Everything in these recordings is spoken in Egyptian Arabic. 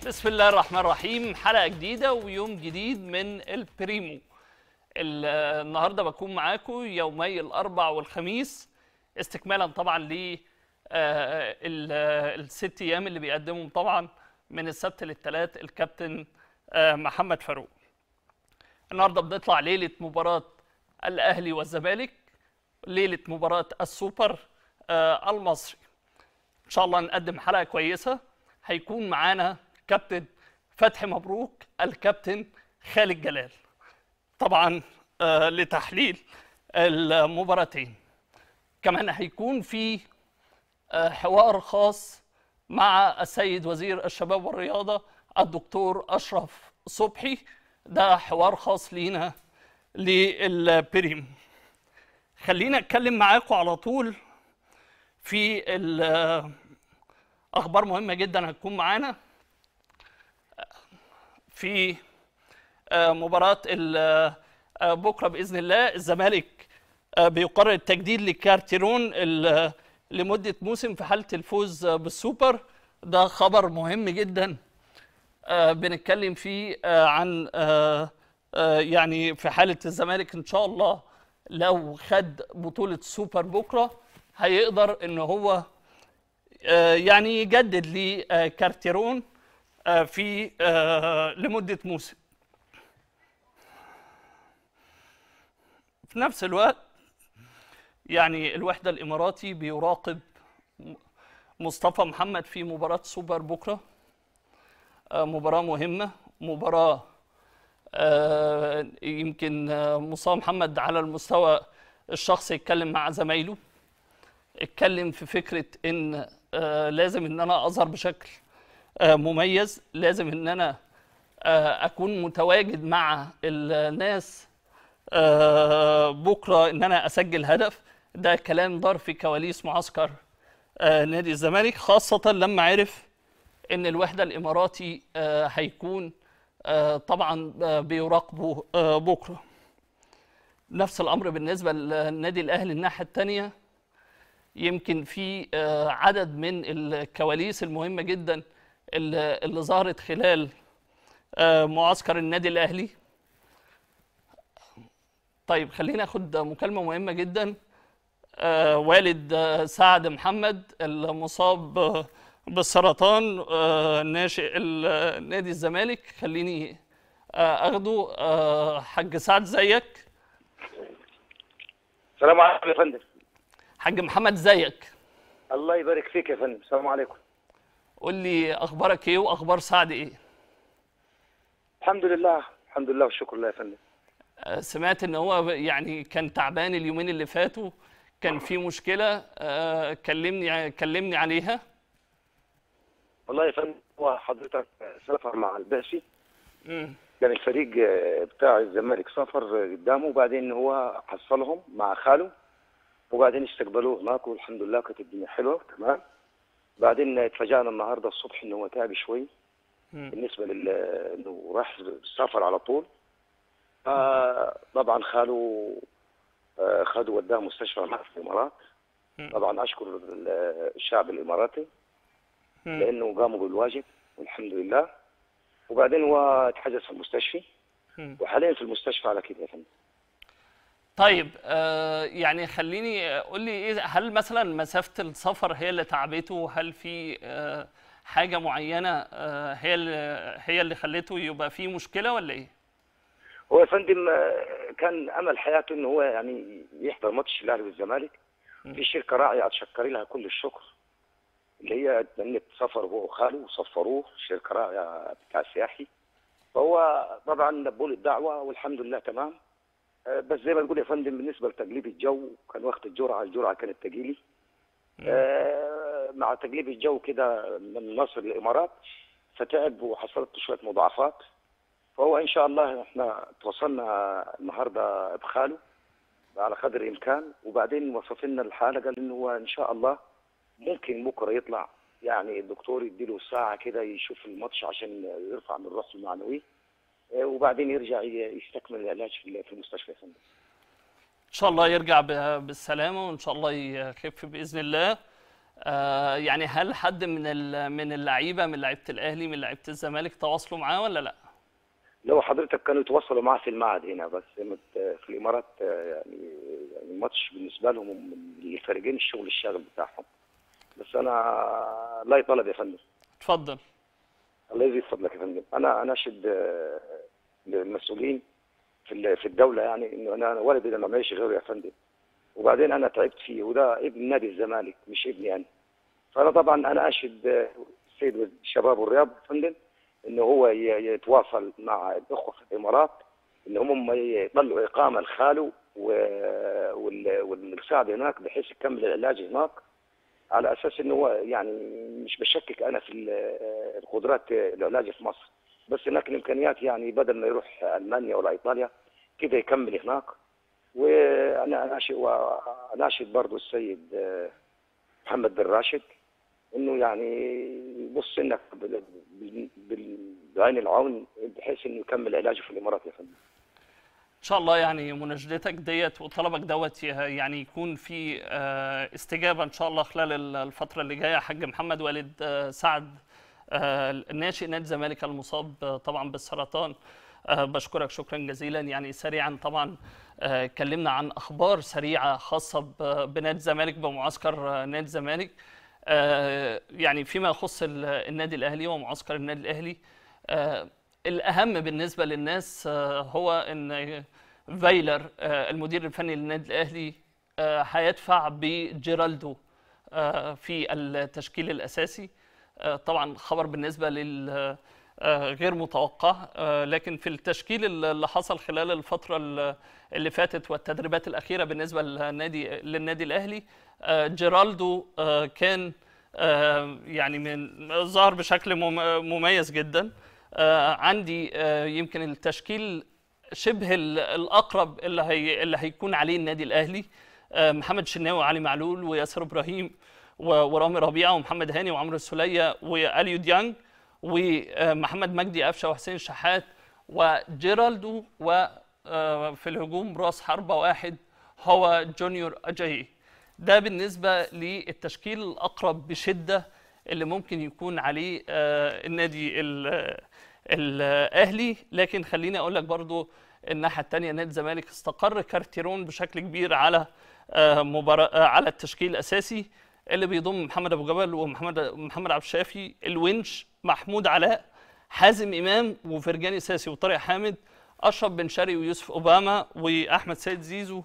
بسم الله الرحمن الرحيم حلقة جديدة ويوم جديد من البريمو ال- النهارده بكون معاكم يومي الأربع والخميس استكمالا طبعا ل آه، ال- آه، الست أيام اللي بيقدمهم طبعا من السبت للثلاث الكابتن آه، محمد فاروق النهارده بنطلع ليلة مباراة الأهلي والزمالك ليلة مباراة السوبر آه، المصري ان شاء الله نقدم حلقه كويسه هيكون معانا كابتن فتحي مبروك الكابتن خالد جلال طبعا آه لتحليل المباراتين كمان هيكون في آه حوار خاص مع السيد وزير الشباب والرياضه الدكتور اشرف صبحي ده حوار خاص لينا للبريم خلينا اتكلم معاكم على طول في ال- اخبار مهمه جدا هتكون معانا في آه، مباراه ال- آه، بكره باذن الله الزمالك آه، بيقرر التجديد لكارتيرون ال- لمده موسم في حاله الفوز آه، بالسوبر ده خبر مهم جدا آه، بنتكلم فيه آه، عن آه، آه، يعني في حاله الزمالك ان شاء الله لو خد بطوله السوبر بكره هيقدر ان هو آه، يعني يجدد لكارتيرون آه، في آه، لمده موسم في نفس الوقت يعني الوحده الاماراتي بيراقب م- مصطفى محمد في مباراه سوبر بكره آه، مباراه مهمه مباراه آه، يمكن آه، مصطفى محمد على المستوى الشخصي يتكلم مع زمايله اتكلم في فكره ان آه، لازم ان انا اظهر بشكل آه، مميز لازم ان انا آه، اكون متواجد مع الناس آه، بكره ان انا اسجل هدف ده كلام دار في كواليس معسكر آه، نادي الزمالك خاصه لما عرف ان الوحده الاماراتي آه، هيكون آه، طبعا آه، بيراقبه آه، بكره نفس الامر بالنسبه للنادي الاهلي الناحيه الثانيه يمكن في آه، عدد من الكواليس المهمه جدا اللي اللي ظهرت خلال آه، معسكر النادي الاهلي طيب خلينا ناخد مكالمه مهمه جدا آه، والد آه، سعد محمد المصاب آه، بالسرطان آه، ناشئ ال- نادي الزمالك خليني آه، اخده آه، حاج سعد زيك السلام عليكم يا فندم حاج محمد زيك الله يبارك فيك يا فندم السلام عليكم قول لي اخبارك ايه واخبار سعد ايه الحمد لله الحمد لله والشكر لله يا فندم آه، سمعت ان هو يعني كان تعبان اليومين اللي فاتوا كان في مشكله آه، كلمني كلمني عليها والله يا فندم هو حضرتك سافر مع الباسي مم. كان الفريق آه، بتاع الزمالك سافر آه، قدامه وبعدين هو حصلهم مع خاله وبعدين استقبلوه هناك والحمد لله كانت الدنيا حلوه تمام بعدين اتفاجئنا النهارده الصبح ان هو تعب شوي مم. بالنسبه لل انه راح السفر على طول آه طبعا خاله آه خده وداه مستشفى هناك في الامارات مم. طبعا اشكر ال- الشعب الاماراتي مم. لانه قاموا بالواجب والحمد لله وبعدين هو اتحجز في المستشفى مم. وحاليا في المستشفى على كده يا فندم طيب آه يعني خليني قول لي ايه هل مثلا مسافه السفر هي اللي تعبته هل في آه حاجه معينه آه هي اللي هي اللي خلته يبقى في مشكله ولا ايه هو يا فندم آه، كان امل حياته انه هو يعني يحضر ماتش الاهلي والزمالك في شركه راعيه اتشكر لها كل الشكر اللي هي تمنت سفر هو وخاله وسفروه شركه راعيه بتاع سياحي فهو طبعا لبوا له الدعوه والحمد لله تمام آه، بس زي ما تقول يا فندم بالنسبه لتقليب الجو كان وقت الجرعه الجرعه كانت تقيلي آه، مع تقليب الجو كده من مصر للامارات فتعب وحصلت له شويه مضاعفات فهو ان شاء الله احنا تواصلنا النهارده بخاله على قدر الامكان وبعدين وصف لنا الحاله قال انه هو ان شاء الله ممكن بكره يطلع يعني الدكتور يديله ساعه كده يشوف الماتش عشان يرفع من روحه المعنوي آه، وبعدين يرجع ي- يستكمل العلاج في في المستشفى يا فندم ان شاء الله يرجع ب- بالسلامه وان شاء الله يخف باذن الله آه يعني هل حد من ال- من اللعيبه من لعيبه الاهلي من لعيبه الزمالك تواصلوا معاه ولا لا؟ لو حضرتك كانوا يتواصلوا معاه في المعهد هنا بس مت- في الامارات آه، يعني يعني الماتش بالنسبه لهم من الفريقين الشغل الشاغل بتاعهم بس انا لا يطلب يا فندم اتفضل الله يزيد فضلك يا فندم انا اناشد آه، للمسؤولين في ال- في الدوله يعني انه انا أنا والدي انا معيش غيره يا فندم وبعدين انا تعبت فيه وده ابن نادي الزمالك مش ابني انا فانا طبعا انا اشهد آه، السيد الشباب والرياض يا فندم انه هو ي- يتواصل مع الاخوه في الامارات ان هم يطلعوا اقامه لخاله و- وال- والمساعد هناك بحيث يكمل العلاج هناك على اساس انه هو يعني مش بشكك انا في ال- القدرات العلاج في مصر بس هناك الامكانيات يعني بدل ما يروح المانيا ولا ايطاليا كده يكمل هناك وانا اناشد واناشد برضه السيد آه، محمد بن راشد انه يعني يبص لنا بال- بال- بال- بعين العون بحيث انه يكمل علاجه في الامارات يا فندم ان شاء الله يعني مناشدتك ديت وطلبك دوت ي- يعني يكون في آه، استجابه ان شاء الله خلال ال- الفتره اللي جايه حاج محمد والد آه، سعد آه، الناشئ نادي الزمالك المصاب آه، طبعا بالسرطان آه، بشكرك شكرا جزيلا يعني سريعا طبعا آه، اتكلمنا عن اخبار سريعه خاصه ب- بنادي الزمالك بمعسكر آه، نادي الزمالك آه، يعني فيما يخص ال- النادي الاهلي ومعسكر النادي الاهلي آه، الاهم بالنسبه للناس آه، هو ان فايلر آه، المدير الفني للنادي الاهلي آه، هيدفع بجيرالدو آه، في التشكيل الاساسي آه، طبعا خبر بالنسبه لل آه، غير متوقع آه، لكن في التشكيل اللي حصل خلال الفتره ال- اللي فاتت والتدريبات الاخيره بالنسبه للنادي للنادي الاهلي آه، جيرالدو آه، كان آه، يعني من ظهر بشكل مم- مميز جدا آه، عندي آه، يمكن التشكيل شبه ال- الاقرب اللي هي اللي هيكون عليه النادي الاهلي آه، محمد شناوي وعلي معلول وياسر ابراهيم و- ورامي ربيعه ومحمد هاني وعمرو السوليه واليو ديانج ومحمد مجدي قفشه وحسين شحات وجيرالدو وفي الهجوم راس حربه واحد هو جونيور اجاي ده بالنسبه للتشكيل الاقرب بشده اللي ممكن يكون عليه آه، النادي ال- الاهلي لكن خليني اقول لك برضو الناحيه الثانيه نادي الزمالك استقر كارتيرون بشكل كبير على آه، مباراة آه، على التشكيل الاساسي اللي بيضم محمد ابو جبل ومحمد محمد عبد الشافي الونش محمود علاء حازم امام وفرجاني ساسي وطارق حامد اشرف بن شرقي ويوسف اوباما واحمد سيد زيزو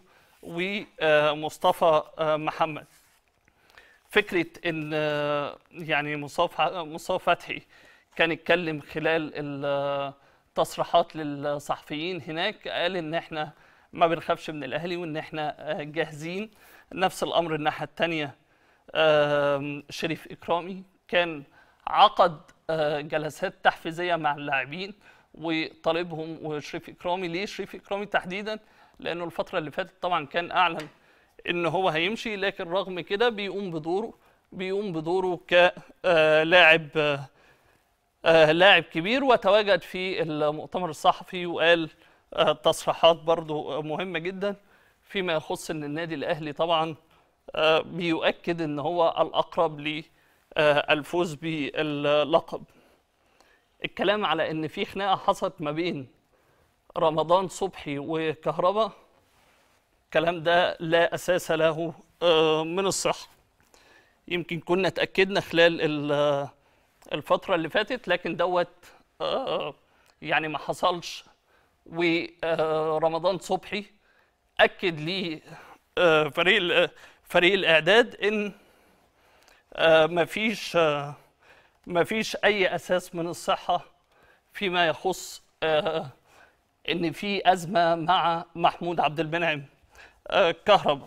ومصطفى آه، محمد فكره ان آه، يعني مصطفى مصطفى فتحي كان يتكلم خلال التصريحات للصحفيين هناك قال ان احنا ما بنخافش من الاهلي وان احنا آه، جاهزين نفس الامر الناحيه الثانيه شريف اكرامي كان عقد آه، جلسات تحفيزيه مع اللاعبين وطالبهم وشريف اكرامي ليه شريف اكرامي تحديدا لانه الفتره اللي فاتت طبعا كان اعلن ان هو هيمشي لكن رغم كده بيقوم بدوره بيقوم بدوره كلاعب لاعب كبير وتواجد في المؤتمر الصحفي وقال آه، تصريحات برضو مهمة جدا فيما يخص ان النادي الاهلي طبعا آه، بيؤكد ان هو الاقرب للفوز باللقب الكلام على ان في خناقة حصلت ما بين رمضان صبحي وكهربا الكلام ده لا اساس له آه، من الصحة يمكن كنا اتاكدنا خلال ال- الفتره اللي فاتت لكن دوت آه، يعني ما حصلش ورمضان صبحي اكد لي آه، فريق ال- فريق الاعداد ان آه، مفيش آه، مفيش اي اساس من الصحه فيما يخص آه، ان في ازمه مع محمود عبد المنعم آه، كهربا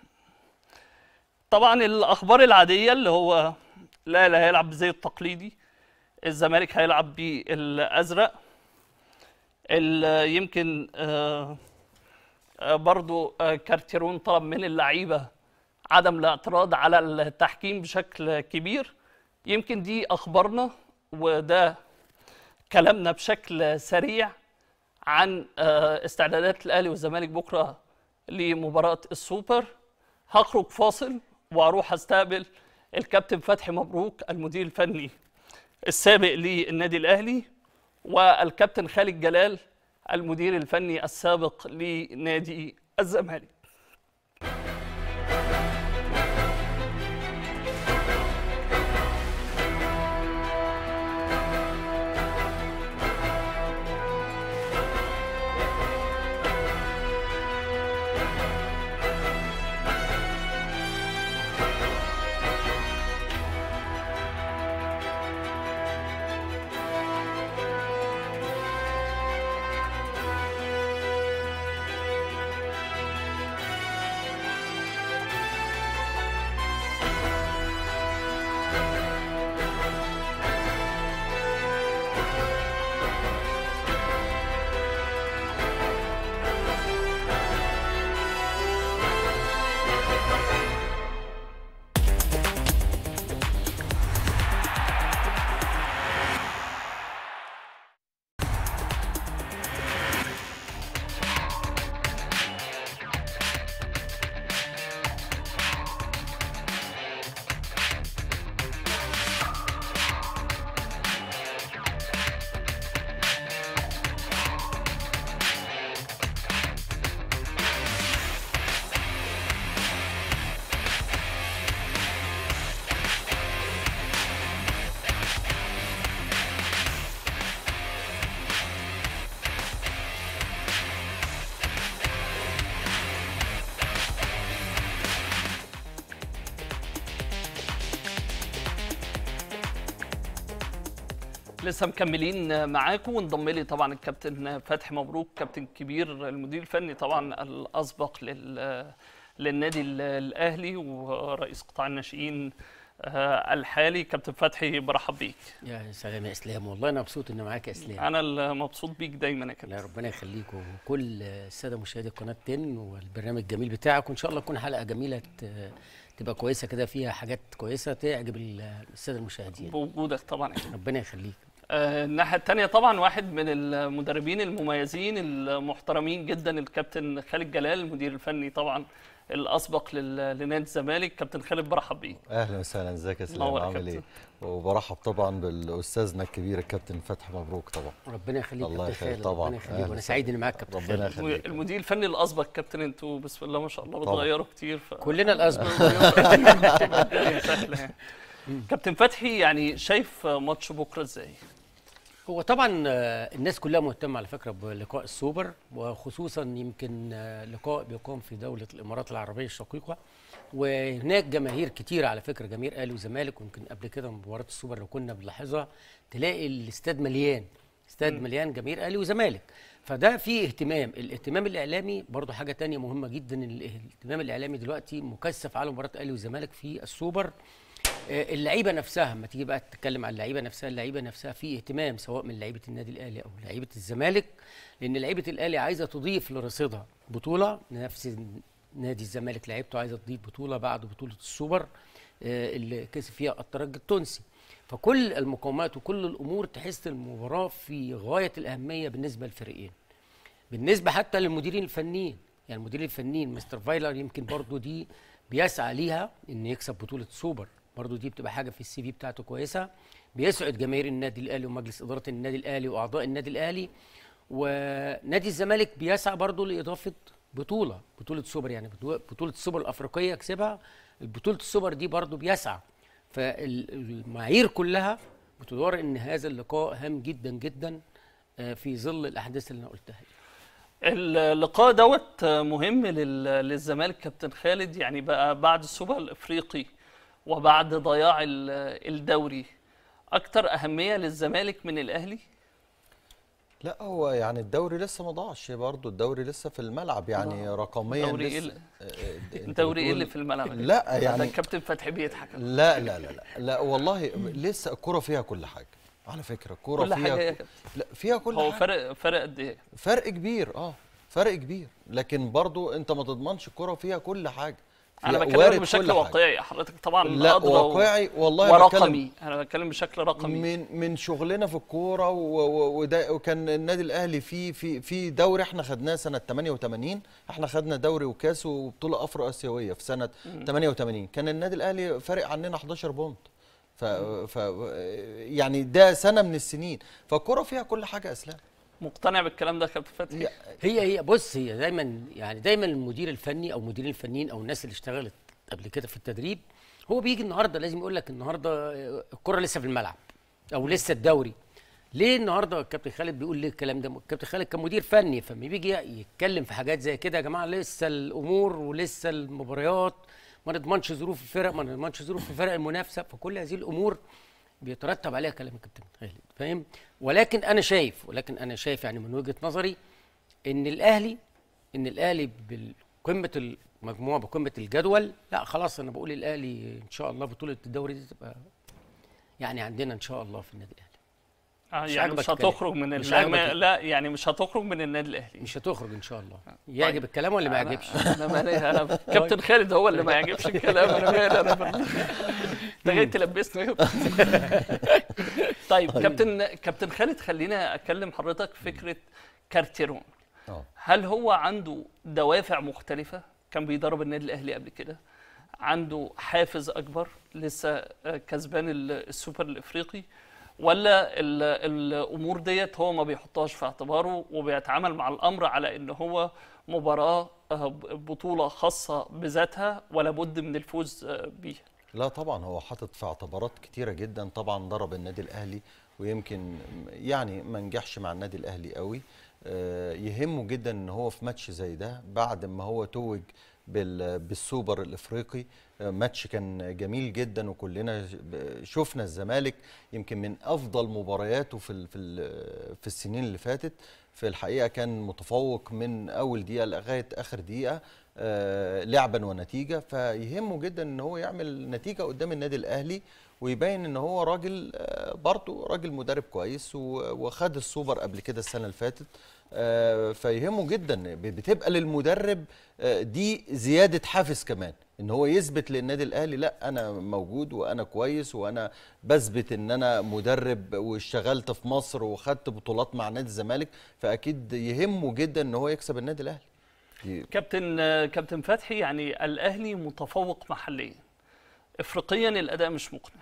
طبعا الاخبار العاديه اللي هو لا لا هيلعب زي التقليدي الزمالك هيلعب بالازرق ال- يمكن آه، آه، برضو آه، كارتيرون طلب من اللعيبه عدم الاعتراض على التحكيم بشكل كبير يمكن دي اخبارنا وده كلامنا بشكل سريع عن آه، استعدادات الاهلي والزمالك بكره لمباراه السوبر هخرج فاصل واروح استقبل الكابتن فتحي مبروك المدير الفني السابق للنادي الاهلي والكابتن خالد جلال المدير الفني السابق لنادي الزمالك لسه مكملين معاكم وانضم لي طبعا الكابتن فتحي مبروك كابتن كبير المدير الفني طبعا الاسبق لل للنادي ال- الاهلي ورئيس قطاع الناشئين آه، الحالي كابتن فتحي برحب بيك يا سلام يا اسلام والله انا مبسوط ان معاك يا اسلام انا المبسوط بيك دايما يا لا كابتن ربنا يخليك وكل الساده مشاهدي قناه 10 والبرنامج الجميل بتاعك وان شاء الله تكون حلقه جميله ت- تبقى كويسه كده فيها حاجات كويسه تعجب ال- الساده المشاهدين بوجودك طبعا يا كابتن. ربنا يخليك آه، الناحيه الثانيه طبعا واحد من المدربين المميزين المحترمين جدا الكابتن خالد جلال المدير الفني طبعا الاسبق لل- لنادي الزمالك كابتن خالد برحب بيك اهلا وسهلا ازيك يا سلام منور يا عامل كابتن. ايه وبرحب طبعا بالاستاذنا الكبير الكابتن فتحي مبروك طبعا ربنا يخليك الله كابتن يخليك خالد طبعا. ربنا يخليك أهلا وانا وسهلا. سعيد اني معاك كابتن ربنا خالد يخليك المدير الفني الاسبق كابتن انتوا بسم الله ما شاء الله طبعا. بتغيروا كتير ف... كلنا الاسبق تبقى الدنيا سهلة يعني. كابتن فتحي يعني شايف ماتش بكره ازاي؟ هو طبعا آه، الناس كلها مهتمه على فكره بلقاء السوبر وخصوصا يمكن آه، لقاء بيقام في دوله الامارات العربيه الشقيقه وهناك جماهير كتير على فكره جماهير اهلي وزمالك ويمكن قبل كده مباراه السوبر لو كنا بنلاحظها تلاقي الاستاد مليان استاد مليان جماهير اهلي وزمالك فده فيه اهتمام الاهتمام الاعلامي برضو حاجه تانية مهمه جدا الاهتمام الاعلامي دلوقتي مكثف على مباراه اهلي وزمالك في السوبر آه، اللعيبه نفسها لما تيجي بقى تتكلم عن اللعيبه نفسها اللعيبه نفسها في اهتمام سواء من لعيبه النادي الاهلي او لعيبه الزمالك لان لعيبه الاهلي عايزه تضيف لرصيدها بطوله نفس نادي الزمالك لعيبته عايزه تضيف بطوله بعد بطوله السوبر آه، اللي كسب فيها الترجي التونسي فكل المقومات وكل الامور تحس المباراه في غايه الاهميه بالنسبه للفريقين بالنسبه حتى للمديرين الفنيين يعني المديرين الفنيين مستر فايلر يمكن برضو دي بيسعى ليها ان يكسب بطوله سوبر برضو دي بتبقى حاجه في السي في بتاعته كويسه بيسعد جماهير النادي الاهلي ومجلس اداره النادي الاهلي واعضاء النادي الاهلي ونادي الزمالك بيسعى برضو لاضافه بطوله بطوله سوبر يعني بطو- بطوله السوبر الافريقيه يكسبها بطوله السوبر دي برضو بيسعى فالمعايير كلها بتدور ان هذا اللقاء هام جدا جدا آه، في ظل الاحداث اللي انا قلتها دي. اللقاء دوت مهم لل- للزمالك كابتن خالد يعني بقى بعد السوبر الافريقي وبعد ضياع ال- الدوري اكتر اهميه للزمالك من الاهلي لا هو يعني الدوري لسه ما ضاعش برضه الدوري لسه في الملعب يعني رقميا دوري لسه إيه اللي- آه، آه، أنت الدوري ايه بتقول- اللي في الملعب لا ده يعني الكابتن فتحي بيضحك لا لا لا لا لا والله لسه الكرة فيها كل حاجة على فكرة الكرة كل فيها حاجه يا ك- كابتن لا فيها كل هو حاجة فرق فرق قد ايه فرق كبير اه فرق كبير لكن برضو انت ما تضمنش الكرة فيها كل حاجة انا لا، بتكلم وارد بشكل كل حاجة. واقعي حضرتك طبعا لا أدرى و- واقعي والله بتكلم ورقمي انا بتكلم بشكل رقمي من من شغلنا في الكوره و- و- وده وكان النادي الاهلي في في في دوري احنا خدناه سنه 88 احنا خدنا دوري وكاس وبطوله افرو اسيويه في سنه 88 كان النادي الاهلي فارق عننا 11 بونت ف, ف يعني ده سنه من السنين فالكوره فيها كل حاجه اسلام مقتنع بالكلام ده يا كابتن فتحي هي- هي هي بص هي دايما يعني دايما المدير الفني او المديرين الفنيين او الناس اللي اشتغلت قبل كده في التدريب هو بيجي النهارده لازم يقول لك النهارده الكره لسه في الملعب او لسه الدوري ليه النهارده الكابتن خالد بيقول ليه الكلام ده الكابتن خالد كان مدير فني فلما بيجي يتكلم في حاجات زي كده يا جماعه لسه الامور ولسه المباريات ما نضمنش ظروف الفرق ما نضمنش ظروف الفرق المنافسه فكل هذه الامور بيترتب عليها كلام الكابتن خالد فاهم ولكن انا شايف ولكن انا شايف يعني من وجهه نظري ان الاهلي ان الاهلي بقمه المجموعه بقمه الجدول لا خلاص انا بقول الاهلي ان شاء الله بطوله الدوري دي تبقى يعني عندنا ان شاء الله في النادي الاهلي آه مش يعني عاجبك مش الكلام. هتخرج من مش ال- عاجبك ما- ال- لا يعني مش هتخرج من النادي الاهلي مش هتخرج ان شاء الله يعجب الكلام ولا ما أنا- يعجبش انا مالي انا كابتن خالد هو اللي ما يعجبش الكلام انا مالي انا بال- انت جاي تلبسني طيب كابتن كابتن خالد خلينا اكلم حضرتك فكره كارتيرون اه هل هو عنده دوافع مختلفه كان بيدرب النادي الاهلي قبل كده عنده حافز اكبر لسه آه، كسبان ال- السوبر الافريقي ولا ال- الامور ديت هو ما بيحطهاش في اعتباره وبيتعامل مع الامر على ان هو مباراه آه، بطوله خاصه بذاتها ولا بد من الفوز آه، بيها لا طبعا هو حاطط في اعتبارات كتيره جدا طبعا ضرب النادي الاهلي ويمكن يعني ما نجحش مع النادي الاهلي قوي آه، يهمه جدا ان هو في ماتش زي ده بعد ما هو توج بال- بالسوبر الافريقي آه، ماتش كان جميل جدا وكلنا ب- شفنا الزمالك يمكن من افضل مبارياته في ال- في ال- في السنين اللي فاتت في الحقيقه كان متفوق من اول دقيقه لغايه اخر دقيقه آه، لعبا ونتيجه فيهمه جدا ان هو يعمل نتيجه قدام النادي الاهلي ويبين ان هو راجل آه، برضه راجل مدرب كويس و- وخد السوبر قبل كده السنه اللي فاتت آه، فيهمه جدا ب- بتبقى للمدرب آه، دي زياده حافز كمان ان هو يثبت للنادي الاهلي لا انا موجود وانا كويس وانا بثبت ان انا مدرب واشتغلت في مصر وخدت بطولات مع نادي الزمالك فاكيد يهمه جدا ان هو يكسب النادي الاهلي دي- كابتن آه، كابتن فتحي يعني الاهلي متفوق محليا افريقيا الاداء مش مقنع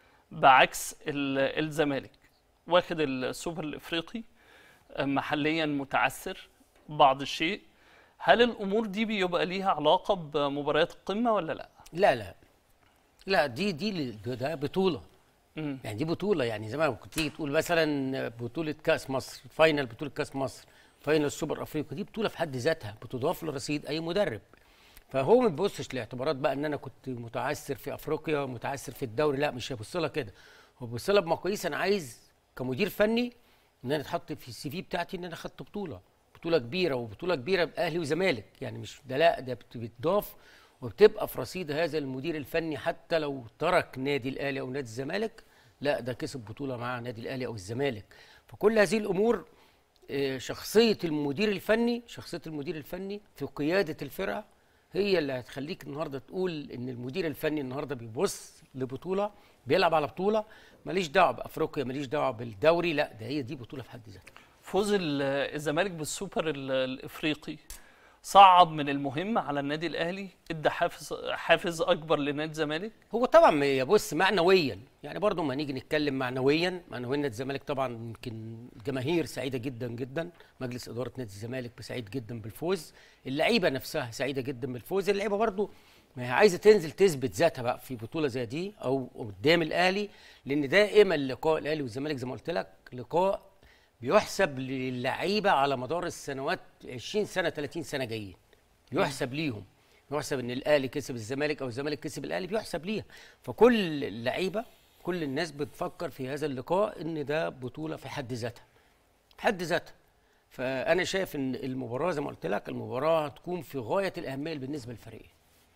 بعكس ال- الزمالك واخد السوبر الافريقي آه، محليا متعثر بعض الشيء هل الامور دي بيبقى ليها علاقه بمباريات القمه ولا لا لا لا لا دي دي ل- ده بطوله مم. يعني دي بطوله يعني زي ما كنت تيجي تقول مثلا بطوله كاس مصر فاينل بطوله كاس مصر فاينل السوبر افريقي دي بطوله في حد ذاتها بتضاف لرصيد اي مدرب فهو ما بيبصش لاعتبارات بقى ان انا كنت متعثر في افريقيا متعثر في الدوري لا مش هيبص لها كده هو بيبص لها بمقاييس انا عايز كمدير فني ان انا اتحط في السي في بتاعتي ان انا خدت بطوله بطوله كبيره وبطوله كبيره باهلي وزمالك يعني مش ده لا ده بت- بتضاف وبتبقى في رصيد هذا المدير الفني حتى لو ترك نادي الاهلي او نادي الزمالك لا ده كسب بطوله مع نادي الاهلي او الزمالك فكل هذه الامور آه، شخصيه المدير الفني شخصيه المدير الفني في قياده الفرقه هي اللي هتخليك النهارده تقول ان المدير الفني النهارده بيبص لبطوله بيلعب على بطوله ماليش دعوه بافريقيا ماليش دعوه بالدوري لا ده هي دي بطوله في حد ذاتها فوز ال- الزمالك بالسوبر ال- الافريقي صعب من المهم على النادي الاهلي ادى حافز حافز اكبر لنادي الزمالك هو طبعا يا بص معنويا يعني برضه ما نيجي نتكلم معنويا معنويا نادي الزمالك طبعا يمكن الجماهير سعيده جدا جدا مجلس اداره نادي الزمالك سعيد جدا بالفوز اللعيبه نفسها سعيده جدا بالفوز اللعيبه برضه ما هي عايزه تنزل تثبت ذاتها بقى في بطوله زي دي او قدام الاهلي لان دائما لقاء الاهلي والزمالك زي ما قلت لك لقاء بيحسب للعيبه على مدار السنوات 20 سنه 30 سنه جايين يحسب ليهم يحسب ان الاهلي كسب الزمالك او الزمالك كسب الاهلي بيحسب ليها فكل اللعيبه كل الناس بتفكر في هذا اللقاء ان ده بطوله في حد ذاتها في حد ذاتها فانا شايف ان المباراه زي ما قلت لك المباراه هتكون في غايه الاهميه بالنسبه للفريقين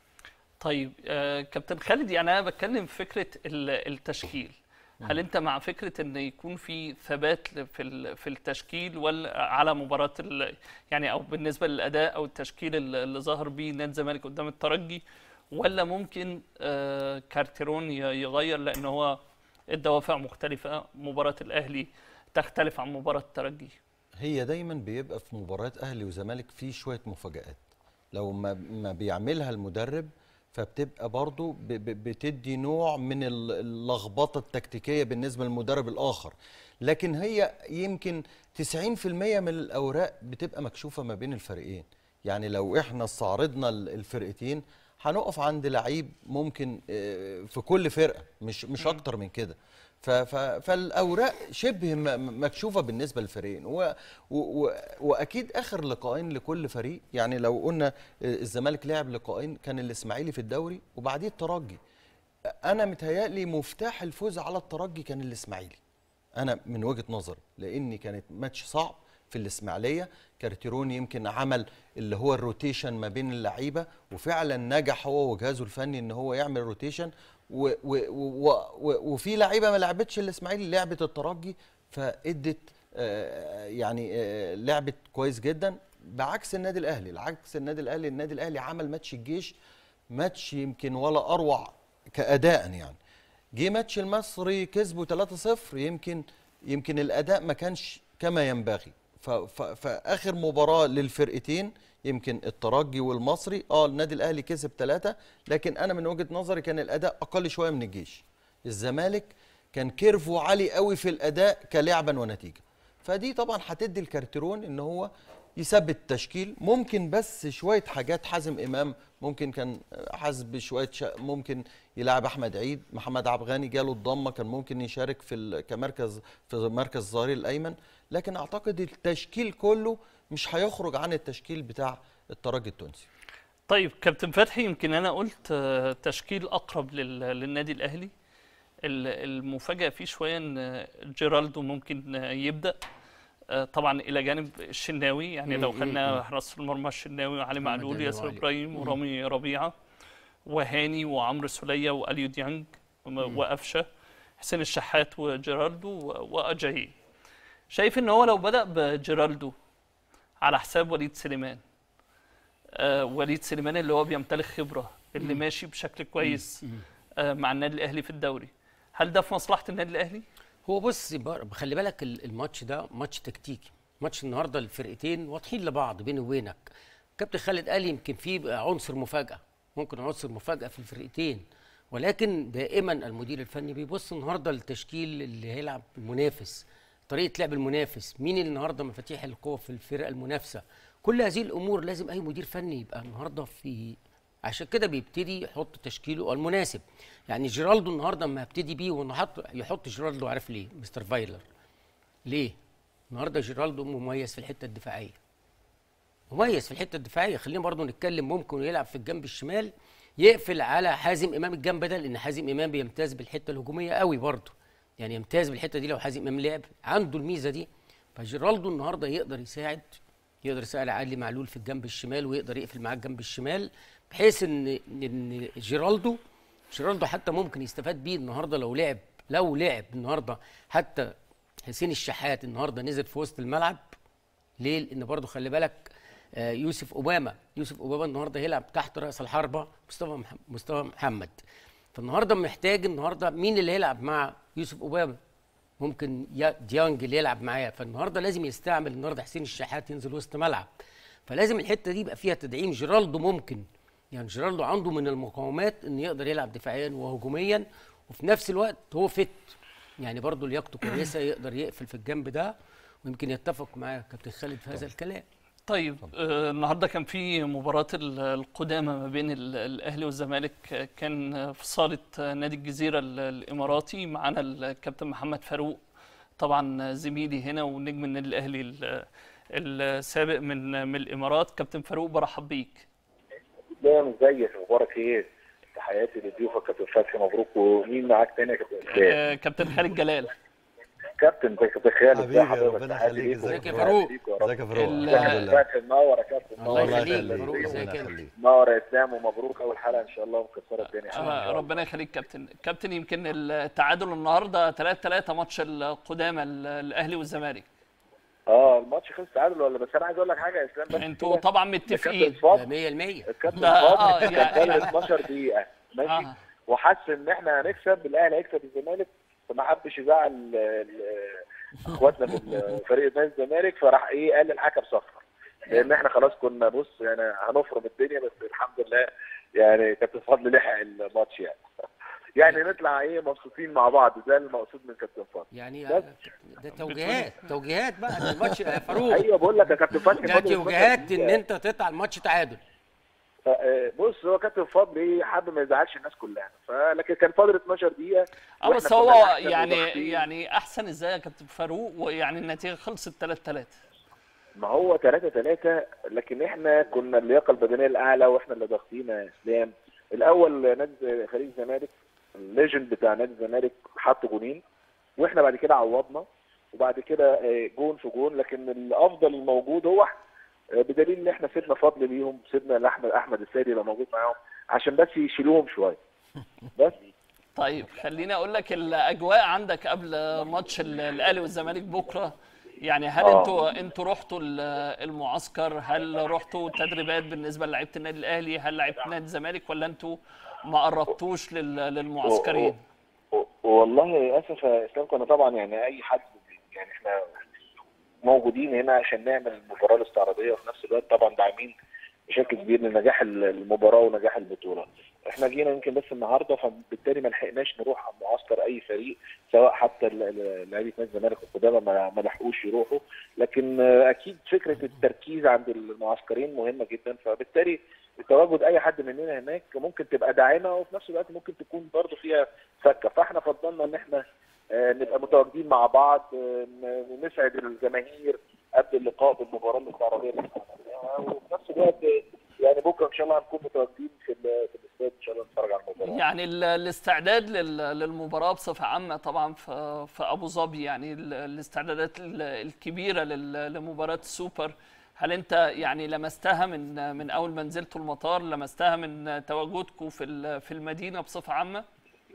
طيب آه كابتن خالد يعني انا بتكلم في فكره ال- التشكيل هل انت مع فكره ان يكون في ثبات ل- في ال- في التشكيل ولا على مباراه ال- يعني او بالنسبه للاداء او التشكيل ال- اللي ظهر بيه نادي الزمالك قدام الترجي ولا ممكن آه، كارتيرون ي- يغير لان هو الدوافع مختلفه مباراه الاهلي تختلف عن مباراه الترجي هي دايما بيبقى في مباريات اهلي وزمالك في شويه مفاجآت لو ما ما بيعملها المدرب فبتبقى برضو ب- ب- بتدي نوع من ال- اللخبطه التكتيكيه بالنسبه للمدرب الاخر لكن هي يمكن 90% من الاوراق بتبقى مكشوفه ما بين الفريقين يعني لو احنا استعرضنا ال- الفرقتين هنقف عند لعيب ممكن آه، في كل فرقه مش مش اكتر من كده ف- ف- فالاوراق شبه م- م- مكشوفه بالنسبه للفريقين و و و واكيد اخر لقاءين لكل فريق يعني لو قلنا آه، الزمالك لعب لقاءين كان الاسماعيلي في الدوري وبعديه الترجي انا متهيألي مفتاح الفوز على الترجي كان الاسماعيلي انا من وجهه نظري لان كانت ماتش صعب في الاسماعيليه كارتيرون يمكن عمل اللي هو الروتيشن ما بين اللعيبه وفعلا نجح هو وجهازه الفني ان هو يعمل روتيشن و و و و وفي لعيبه ما لعبتش الاسماعيلي لعبت الترجي فادت آه، يعني آه، لعبت كويس جدا بعكس النادي الاهلي العكس النادي الاهلي النادي الاهلي عمل ماتش الجيش ماتش يمكن ولا اروع كاداء يعني جه ماتش المصري كسبه 3-0 يمكن يمكن الاداء ما كانش كما ينبغي ف- ف- فاخر مباراه للفرقتين يمكن الترجي والمصري اه النادي الاهلي كسب ثلاثة لكن انا من وجهه نظري كان الاداء اقل شويه من الجيش الزمالك كان كيرفو عالي قوي في الاداء كلعبا ونتيجه فدي طبعا هتدي الكارتيرون ان هو يثبت التشكيل ممكن بس شويه حاجات حازم امام ممكن كان حاسب شويه شا ممكن يلعب احمد عيد محمد عبد الغني جاله الضمه كان ممكن يشارك في ال- كمركز في مركز الظهير الايمن لكن اعتقد التشكيل كله مش هيخرج عن التشكيل بتاع الترجي التونسي طيب كابتن فتحي يمكن انا قلت آه، تشكيل اقرب لل- للنادي الاهلي ال- المفاجاه فيه شويه ان جيرالدو ممكن آه، يبدا آه، طبعا الى جانب الشناوي يعني لو مم، خدنا حراس المرمى الشناوي وعلي محمد معلول علي ياسر وعلي. ابراهيم ورامي ربيعه وهاني وعمرو سوليه واليو ديانج وم- وقفشه حسين الشحات وجيرالدو و- واجاييه شايف ان هو لو بدا بجيرالدو على حساب وليد سليمان آه وليد سليمان اللي هو بيمتلك خبره اللي ماشي بشكل كويس آه مع النادي الاهلي في الدوري هل ده في مصلحه النادي الاهلي هو بص بر- خلي بالك ال- الماتش ده ماتش تكتيكي ماتش النهارده الفرقتين واضحين لبعض بيني وبينك كابتن خالد قال يمكن في عنصر مفاجاه ممكن عنصر مفاجاه في الفرقتين ولكن دائما المدير الفني بيبص النهارده للتشكيل اللي هيلعب المنافس طريقه لعب المنافس مين اللي النهارده مفاتيح القوه في الفرقه المنافسه كل هذه الامور لازم اي مدير فني يبقى النهارده في عشان كده بيبتدي يحط تشكيله المناسب يعني جيرالدو النهارده اما هبتدي بيه وانه حط يحط جيرالدو عارف ليه مستر فايلر ليه النهارده جيرالدو مميز في الحته الدفاعيه مميز في الحته الدفاعيه خلينا برضو نتكلم ممكن يلعب في الجنب الشمال يقفل على حازم امام الجنب ده لان حازم امام بيمتاز بالحته الهجوميه قوي برضو يعني يمتاز بالحته دي لو حازم امام لعب عنده الميزه دي فجيرالدو النهارده يقدر يساعد يقدر يساعد علي معلول في الجنب الشمال ويقدر يقفل معاه الجنب الشمال بحيث ان ان جيرالدو جيرالدو حتى ممكن يستفاد بيه النهارده لو لعب لو لعب النهارده حتى حسين الشحات النهارده نزل في وسط الملعب ليه؟ لان برضه خلي بالك آه، يوسف اوباما يوسف اوباما النهارده هيلعب تحت راس الحربه مصطفى مح- مصطفى محمد فالنهارده محتاج النهارده مين اللي هيلعب مع يوسف اوباما ممكن يا- ديانج اللي يلعب معاه فالنهارده لازم يستعمل النهارده حسين الشحات ينزل وسط ملعب فلازم الحته دي يبقى فيها تدعيم جيرالدو ممكن يعني جيرالدو عنده من المقاومات ان يقدر يلعب دفاعيا وهجوميا وفي نفس الوقت هو فت يعني برضه لياقته كويسه يقدر يقفل في الجنب ده ويمكن يتفق مع كابتن خالد في هذا الكلام طيب آه النهارده كان في مباراه ال- القدامى ما بين ال- الاهلي والزمالك آه، كان آه، في صاله آه، نادي الجزيره ال- الاماراتي معانا الكابتن محمد فاروق طبعا آه، زميلي هنا ونجم النادي الاهلي ال- السابق من من الامارات كابتن فاروق برحب بيك لا ازيك اخبارك ايه؟ تحياتي لضيوفك كابتن فتحي مبروك ومين معاك تاني يا كابتن اسلام؟ آه كابتن خالد جلال كابتن زي كابتن خالد حبيبي، ازي حضرتك؟ ربنا تحياتي يخليك، ليكم. ازيك يا تحياتي فاروق؟ ليكم يا رب. ازيك يا فاروق ال- الحمد لله فتحي منور يا كابتن الله منور يخليك. فاروق، ربنا ازيك انت؟ يخليك. منور يا اسلام ومبروك اول حلقه ان شاء الله ومكسره الدنيا إن شاء آه الله. ربنا يخليك كابتن كابتن يمكن التعادل النهارده 3 3 ماتش القدامى ال- الاهلي والزمالك اه الماتش خلص تعادل ولا بس انا عايز اقول لك حاجه يا اسلام بس انتوا كده. طبعا الكابتن متفقين فاضل 100% الكابتن لا، آه، فاضل يعني- كان فاضل 12 دقيقه ماشي آه. وحس ان احنا هنكسب الاهلي هيكسب الزمالك فما حبش يزعل ال- ال- اخواتنا في ال- فريق نادي الزمالك فراح ايه قال الحكم صفر لان احنا خلاص كنا بص يعني هنفرم الدنيا بس الحمد لله يعني كابتن فضل لحق الماتش يعني يعني نطلع ايه مبسوطين مع بعض ده المقصود من كابتن فضل يعني بس. ده توجيهات توجيهات بقى ده الماتش يا فاروق ايوه بقول لك يا كابتن فتحي ده فاضل 12 توجيهات دقيقة. ان انت تطلع الماتش تعادل ف- آه، بص هو كابتن فضل ايه حابب ما يزعلش الناس كلها فلكن كان فاضل 12 دقيقه اه وإحنا بس كنا هو الأحسن يعني وضاغطين. يعني احسن ازاي يا كابتن فاروق ويعني النتيجه خلصت 3 3 ما هو 3 3 لكن احنا كنا اللياقه البدنيه الاعلى واحنا اللي ضاغطين يا اسلام الاول نادي خليج الزمالك الليجند بتاع نادي الزمالك حط جونين واحنا بعد كده عوضنا وبعد كده آه، جون في جون لكن الافضل الموجود هو احنا آه، بدليل ان احنا سيبنا فضل ليهم سيبنا لاحمد احمد السيدي اللي موجود معاهم عشان بس يشيلوهم شويه بس طيب خليني اقول لك الاجواء عندك قبل ماتش ال- الاهلي والزمالك بكره يعني هل آه. انتوا انتوا رحتوا ال- المعسكر هل رحتوا تدريبات بالنسبه للعيبه النادي الاهلي هل لعيبه نادي الزمالك ولا انتوا ما قربتوش لل- للمعسكرين و- والله للاسف يا اسلام كنا طبعا يعني اي حد يعني احنا موجودين هنا عشان نعمل المباراه الاستعراضيه وفي نفس الوقت طبعا داعمين بشكل كبير لنجاح المباراه ونجاح البطوله. احنا جينا يمكن بس النهارده فبالتالي ما لحقناش نروح معسكر اي فريق سواء حتى ال- ال- لعيبه نادي الزمالك القدامى ما ما لحقوش يروحوا لكن آه، اكيد فكره التركيز عند المعسكرين مهمه جدا فبالتالي تواجد اي حد مننا هناك ممكن تبقى داعمه وفي نفس الوقت ممكن تكون برضه فيها فكه فاحنا فضلنا ان احنا آه، نبقى متواجدين مع بعض آه، ن- نسعد الجماهير قبل اللقاء بالمباراه الاستعراضيه اللي احنا عملناها وفي نفس الوقت آه، يعني بكره ان شاء الله هنكون متواجدين في ال- في الاستاد ان شاء الله نتفرج على المباراه يعني ال- الاستعداد لل- للمباراه بصفه عامه طبعا في في ابو ظبي يعني ال- الاستعدادات ال- الكبيره لل- لمباراه السوبر هل انت يعني لمستها من من اول ما نزلتوا المطار لمستها من تواجدكم في ال- في المدينه بصفه عامه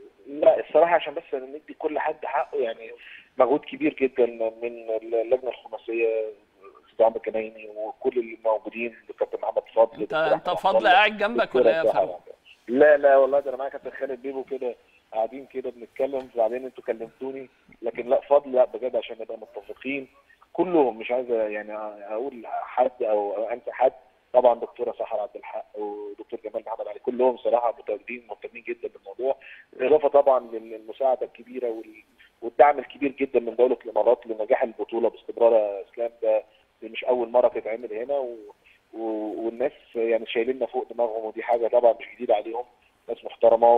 لا الصراحه عشان بس ندي كل حد حقه يعني مجهود كبير جدا من اللجنه الخماسيه استاذ عمرو الجنايني وكل اللي موجودين الكابتن محمد فضل انت دكتور انت أحمد فضل الله، قاعد جنبك دكتور ولا ايه يا أسامة. فاروق؟ لا لا والله ده انا معايا كابتن خالد بيبو كده قاعدين كده بنتكلم بعدين انتوا كلمتوني لكن لا فضل لا بجد عشان نبقى متفقين كلهم مش عايز يعني اقول حد او انسى حد طبعا دكتوره سحر عبد الحق ودكتور جمال محمد علي كلهم صراحه متواجدين مهتمين جدا بالموضوع بالاضافه طبعا للمساعده الكبيره وال- والدعم الكبير جدا من دوله الامارات لنجاح البطوله باستمرار يا اسلام ده دي مش اول مره تتعمل هنا و... و... والناس يعني شايليننا فوق دماغهم ودي حاجه طبعا مش جديده عليهم ناس محترمه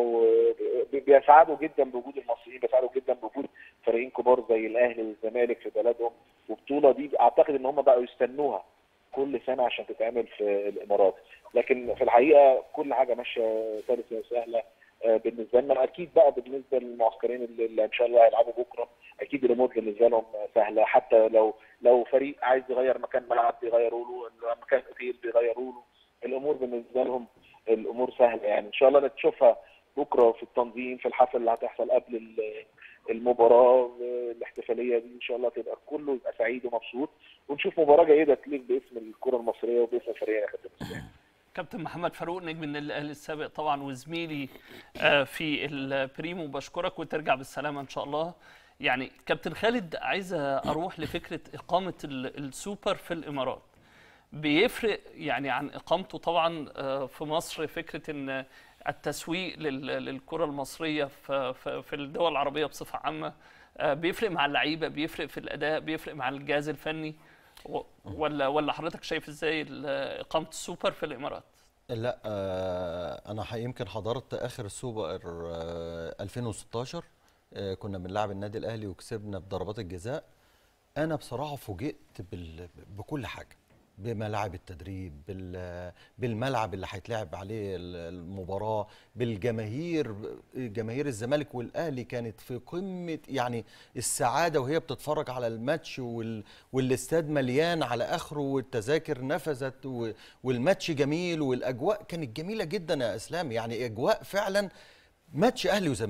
وبيسعدوا جدا بوجود المصريين بيسعدوا جدا بوجود فريقين كبار زي الاهلي والزمالك في بلدهم والبطوله دي اعتقد ان هم بقوا يستنوها كل سنه عشان تتعمل في الامارات لكن في الحقيقه كل حاجه ماشيه سلسه وسهله آه، بالنسبه لنا اكيد بقى بالنسبه للمعسكرين اللي اللي ان شاء الله هيلعبوا بكره اكيد الامور بالنسبه لهم سهله حتى لو لو فريق عايز يغير مكان ملعب بيغيروا له لو مكان اوتيل بيغيروا له الامور بالنسبه لهم الامور سهله يعني ان شاء الله نشوفها بكره في التنظيم في الحفله اللي هتحصل قبل ال- المباراه آه، الاحتفاليه دي ان شاء الله تبقى كله يبقى سعيد ومبسوط ونشوف مباراه جيده تليق باسم الكره المصريه وباسم فريقنا يا كابتن اسلام كابتن محمد فاروق نجم النادي الاهلي السابق طبعا وزميلي آه، في البريمو بشكرك وترجع بالسلامه ان شاء الله يعني كابتن خالد عايز اروح لفكره اقامه ال- السوبر في الامارات بيفرق يعني عن اقامته طبعا آه، في مصر فكره ان التسويق لل- للكره المصريه في في- في الدول العربيه بصفه عامه آه، بيفرق مع اللعيبه بيفرق في الاداء بيفرق مع الجهاز الفني و- ولا ولا حضرتك شايف ازاي ال- اقامه السوبر في الامارات لا آه، انا ح- يمكن حضرت اخر السوبر آه، 2016 آه، كنا بنلعب النادي الاهلي وكسبنا بضربات الجزاء انا بصراحه فوجئت بال... بكل حاجه بملاعب التدريب بال... بالملعب اللي هيتلعب عليه ال- المباراه بالجماهير جماهير الزمالك والاهلي كانت في قمه يعني السعاده وهي بتتفرج على الماتش وال... والاستاد مليان على اخره والتذاكر نفذت و... والماتش جميل والاجواء كانت جميله جدا يا اسلام يعني اجواء فعلا ماتش اهلي وزمالك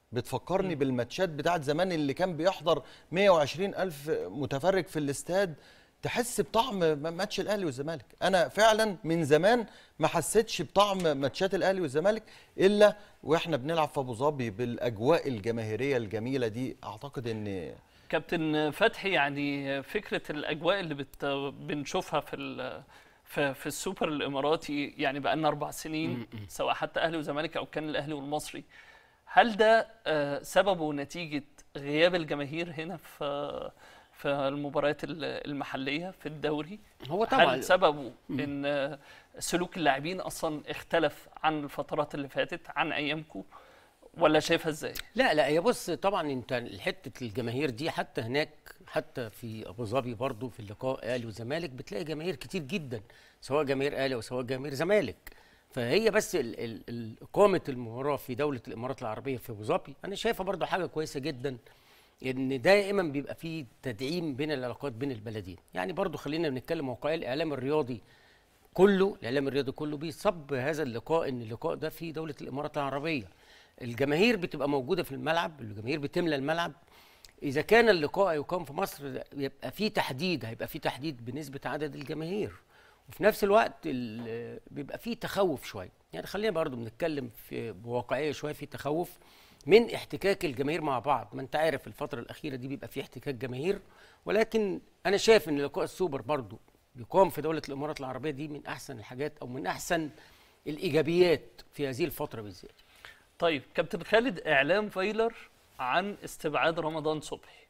بتفكرني بالماتشات بتاعت زمان اللي كان بيحضر 120 ألف متفرج في الاستاد تحس بطعم م- ماتش الاهلي والزمالك انا فعلا من زمان ما حسيتش بطعم ماتشات الاهلي والزمالك الا واحنا بنلعب في ابو ظبي بالاجواء الجماهيريه الجميله دي اعتقد ان كابتن فتحي يعني فكره الاجواء اللي بت... بنشوفها في ال... في, في السوبر الاماراتي يعني بقى لنا اربع سنين سواء حتى اهلي وزمالك او كان الاهلي والمصري هل ده آه، سببه نتيجه غياب الجماهير هنا في في المباريات ال- المحليه في الدوري هو طبعا هل سببه ان آه، سلوك اللاعبين اصلا اختلف عن الفترات اللي فاتت عن ايامكم ولا شايفها ازاي لا لا هي بص طبعا انت حته الجماهير دي حتى هناك حتى في ابو ظبي برضو في اللقاء اهلي وزمالك بتلاقي جماهير كتير جدا سواء جماهير اهلي او سواء جماهير زمالك فهي بس ال- ال- ال- اقامه المباراه في دوله الامارات العربيه في ابو ظبي انا شايفها برضو حاجه كويسه جدا ان دائما بيبقى في تدعيم بين العلاقات بين البلدين يعني برضو خلينا نتكلم واقعي الاعلام الرياضي كله الاعلام الرياضي كله بيصب هذا اللقاء ان اللقاء ده في دوله الامارات العربيه الجماهير بتبقى موجوده في الملعب الجماهير بتملى الملعب اذا كان اللقاء يقام في مصر يبقى في تحديد هيبقى في تحديد بنسبه عدد الجماهير وفي نفس الوقت ال- بيبقى في تخوف شويه يعني خلينا برضو بنتكلم في بواقعيه شويه في تخوف من احتكاك الجماهير مع بعض ما انت عارف الفتره الاخيره دي بيبقى في احتكاك جماهير ولكن انا شايف ان لقاء السوبر برضو بيقام في دوله الامارات العربيه دي من احسن الحاجات او من احسن الايجابيات في هذه الفتره بالذات طيب كابتن خالد اعلام فايلر عن استبعاد رمضان صبحي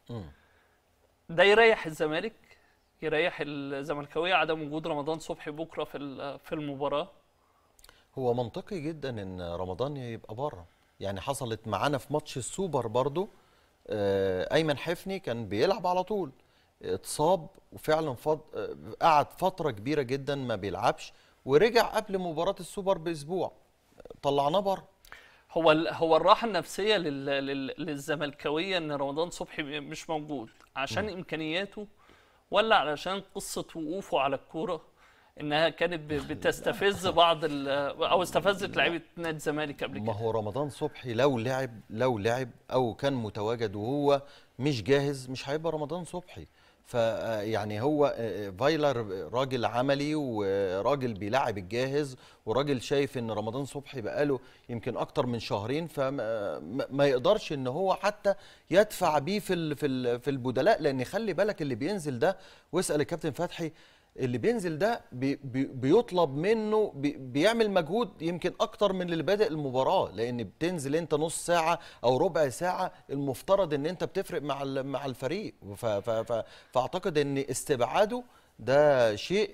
ده يريح الزمالك يريح الزملكاويه عدم وجود رمضان صبحي بكره في ال- في المباراه هو منطقي جدا ان رمضان يبقى بره يعني حصلت معانا في ماتش السوبر برضو آه، ايمن حفني كان بيلعب على طول اتصاب وفعلا فض... آه، قعد فتره كبيره جدا ما بيلعبش ورجع قبل مباراه السوبر باسبوع طلعناه بره هو ال- هو الراحه النفسيه لل- لل- للزملكاويه ان رمضان صبحي مش موجود عشان امكانياته ولا علشان قصه وقوفه على الكوره انها كانت ب- بتستفز بعض ال- او استفزت لعيبه نادي الزمالك قبل ما كده هو رمضان صبحي لو لعب لو لعب او كان متواجد وهو مش جاهز مش هيبقى رمضان صبحي ف يعني هو آه، فايلر راجل عملي وراجل بيلعب الجاهز وراجل شايف ان رمضان صبحي بقاله يمكن اكتر من شهرين فما ما- ما يقدرش ان هو حتى يدفع بيه في ال- في ال- في البدلاء لان خلي بالك اللي بينزل ده واسال الكابتن فتحي اللي بينزل ده بي بي بيطلب منه بي بيعمل مجهود يمكن اكتر من اللي بادئ المباراه لان بتنزل انت نص ساعه او ربع ساعه المفترض ان انت بتفرق مع ال- مع الفريق ف ف ف فاعتقد ان استبعاده ده شيء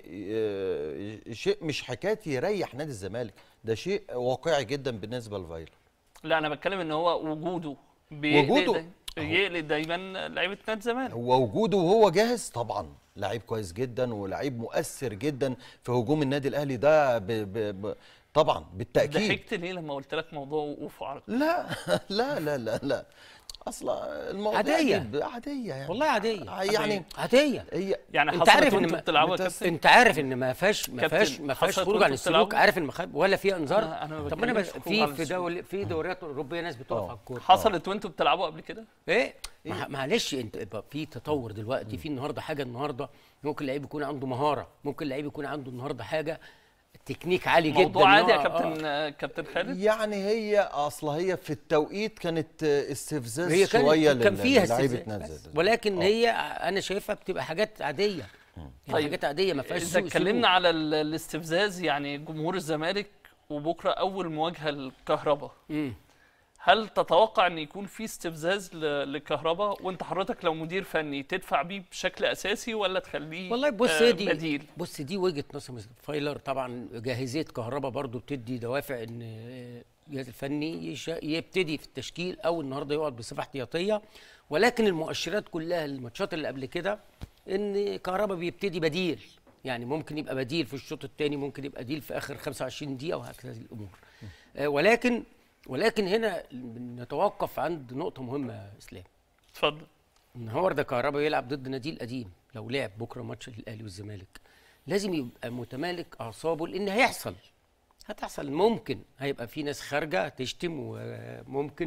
آه، شيء مش حكايه يريح نادي الزمالك ده شيء واقعي جدا بالنسبه لفايلر لا انا بتكلم ان هو وجوده بيقلق وجوده. داي- بيقلق دايما لعيبه نادي الزمالك هو وجوده وهو جاهز طبعا لعيب كويس جدا ولعيب مؤثر جدا في هجوم النادي الاهلي ده ب ب ب طبعا بالتاكيد ضحكت ليه لما قلت لك موضوع وقوفه على الكورة؟ لا لا لا لا لا اصلا المواضيع عادية. دي عاديه يعني والله عاديه يعني عاديه هي يعني انت حصلت عارف ان وانتوا ما- بتلعبوا يا بتس- كابتن انت عارف ان ما فيهاش ما كابتن، فيهاش ما فيهاش حصلت خروج عن وانتوا السلوك بتلعبوا؟ عارف المخاب ولا في انذار أنا- أنا ما طب انا بتكلمش بس- خروج عن في في السلوك. دول في دوريات اوروبيه ناس بتقف آه. على الكوره حصلت وانتوا بتلعبوا قبل كده ايه مع- معلش انت يبقى في تطور دلوقتي في النهارده حاجه النهارده ممكن لعيب يكون عنده مهاره ممكن لعيب يكون عنده النهارده حاجه تكنيك عالي جدا موضوع عادي يا إن هو- كابتن آه. كابتن خالد يعني هي اصلا هي في التوقيت كانت استفزاز هي كان شويه كان لل- فيها للعيبه استفزاز نادي بس. الزمالك. ولكن آه. هي انا شايفها بتبقى حاجات عاديه يعني طيب. حاجات عاديه ما فيهاش اذا سوء اتكلمنا سلوك. على ال- الاستفزاز يعني جمهور الزمالك وبكره اول مواجهه للكهرباء مم. هل تتوقع ان يكون في استفزاز ل- لكهرباء وانت حضرتك لو مدير فني تدفع بيه بشكل اساسي ولا تخليه والله بص آه، هي دي بديل بص دي وجهه نظر مستر فايلر طبعا جاهزيه كهربا برضو بتدي دوافع ان آه، الجهاز الفني يش- يبتدي في التشكيل او النهارده يقعد بصفه احتياطيه ولكن المؤشرات كلها الماتشات اللي قبل كده ان كهربا بيبتدي بديل يعني ممكن يبقى بديل في الشوط الثاني ممكن يبقى بديل في اخر 25 دقيقه وهكذا الامور آه، ولكن ولكن هنا نتوقف عند نقطه مهمه يا اسلام اتفضل النهارده كهربا يلعب ضد نادي القديم لو لعب بكره ماتش الاهلي والزمالك لازم يبقى متمالك اعصابه لان هيحصل هتحصل ممكن هيبقى في ناس خارجه تشتم وممكن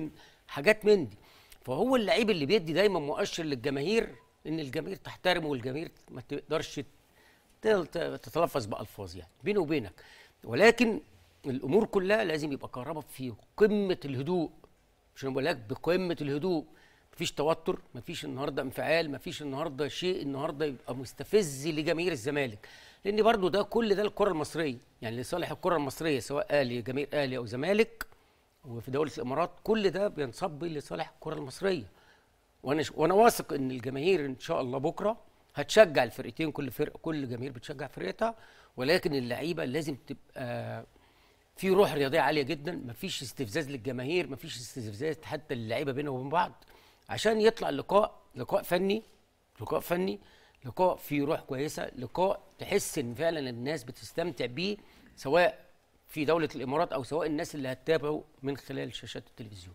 حاجات من دي فهو اللعيب اللي بيدي دايما مؤشر للجماهير ان الجماهير تحترمه والجماهير ما تقدرش تل- تتلفظ بالفاظ يعني بيني وبينك ولكن الامور كلها لازم يبقى كهربا في قمه الهدوء مش انا بقول لك بقمه الهدوء مفيش توتر مفيش النهارده انفعال مفيش النهارده شيء النهارده يبقى مستفز لجماهير الزمالك لان برضو ده كل ده الكره المصريه يعني لصالح الكره المصريه سواء اهلي جماهير اهلي او زمالك وفي دوله الامارات كل ده بينصب لصالح الكره المصريه وانا ش... وانا واثق ان الجماهير ان شاء الله بكره هتشجع الفرقتين كل فرقه كل جماهير بتشجع فرقتها ولكن اللعيبه لازم تبقى في روح رياضيه عاليه جدا مفيش استفزاز للجماهير مفيش استفزاز حتى للعيبه بينهم وبين بعض عشان يطلع اللقاء لقاء فني لقاء فني لقاء فيه روح كويسه لقاء تحس ان فعلا الناس بتستمتع بيه سواء في دوله الامارات او سواء الناس اللي هتتابعه من خلال شاشات التلفزيون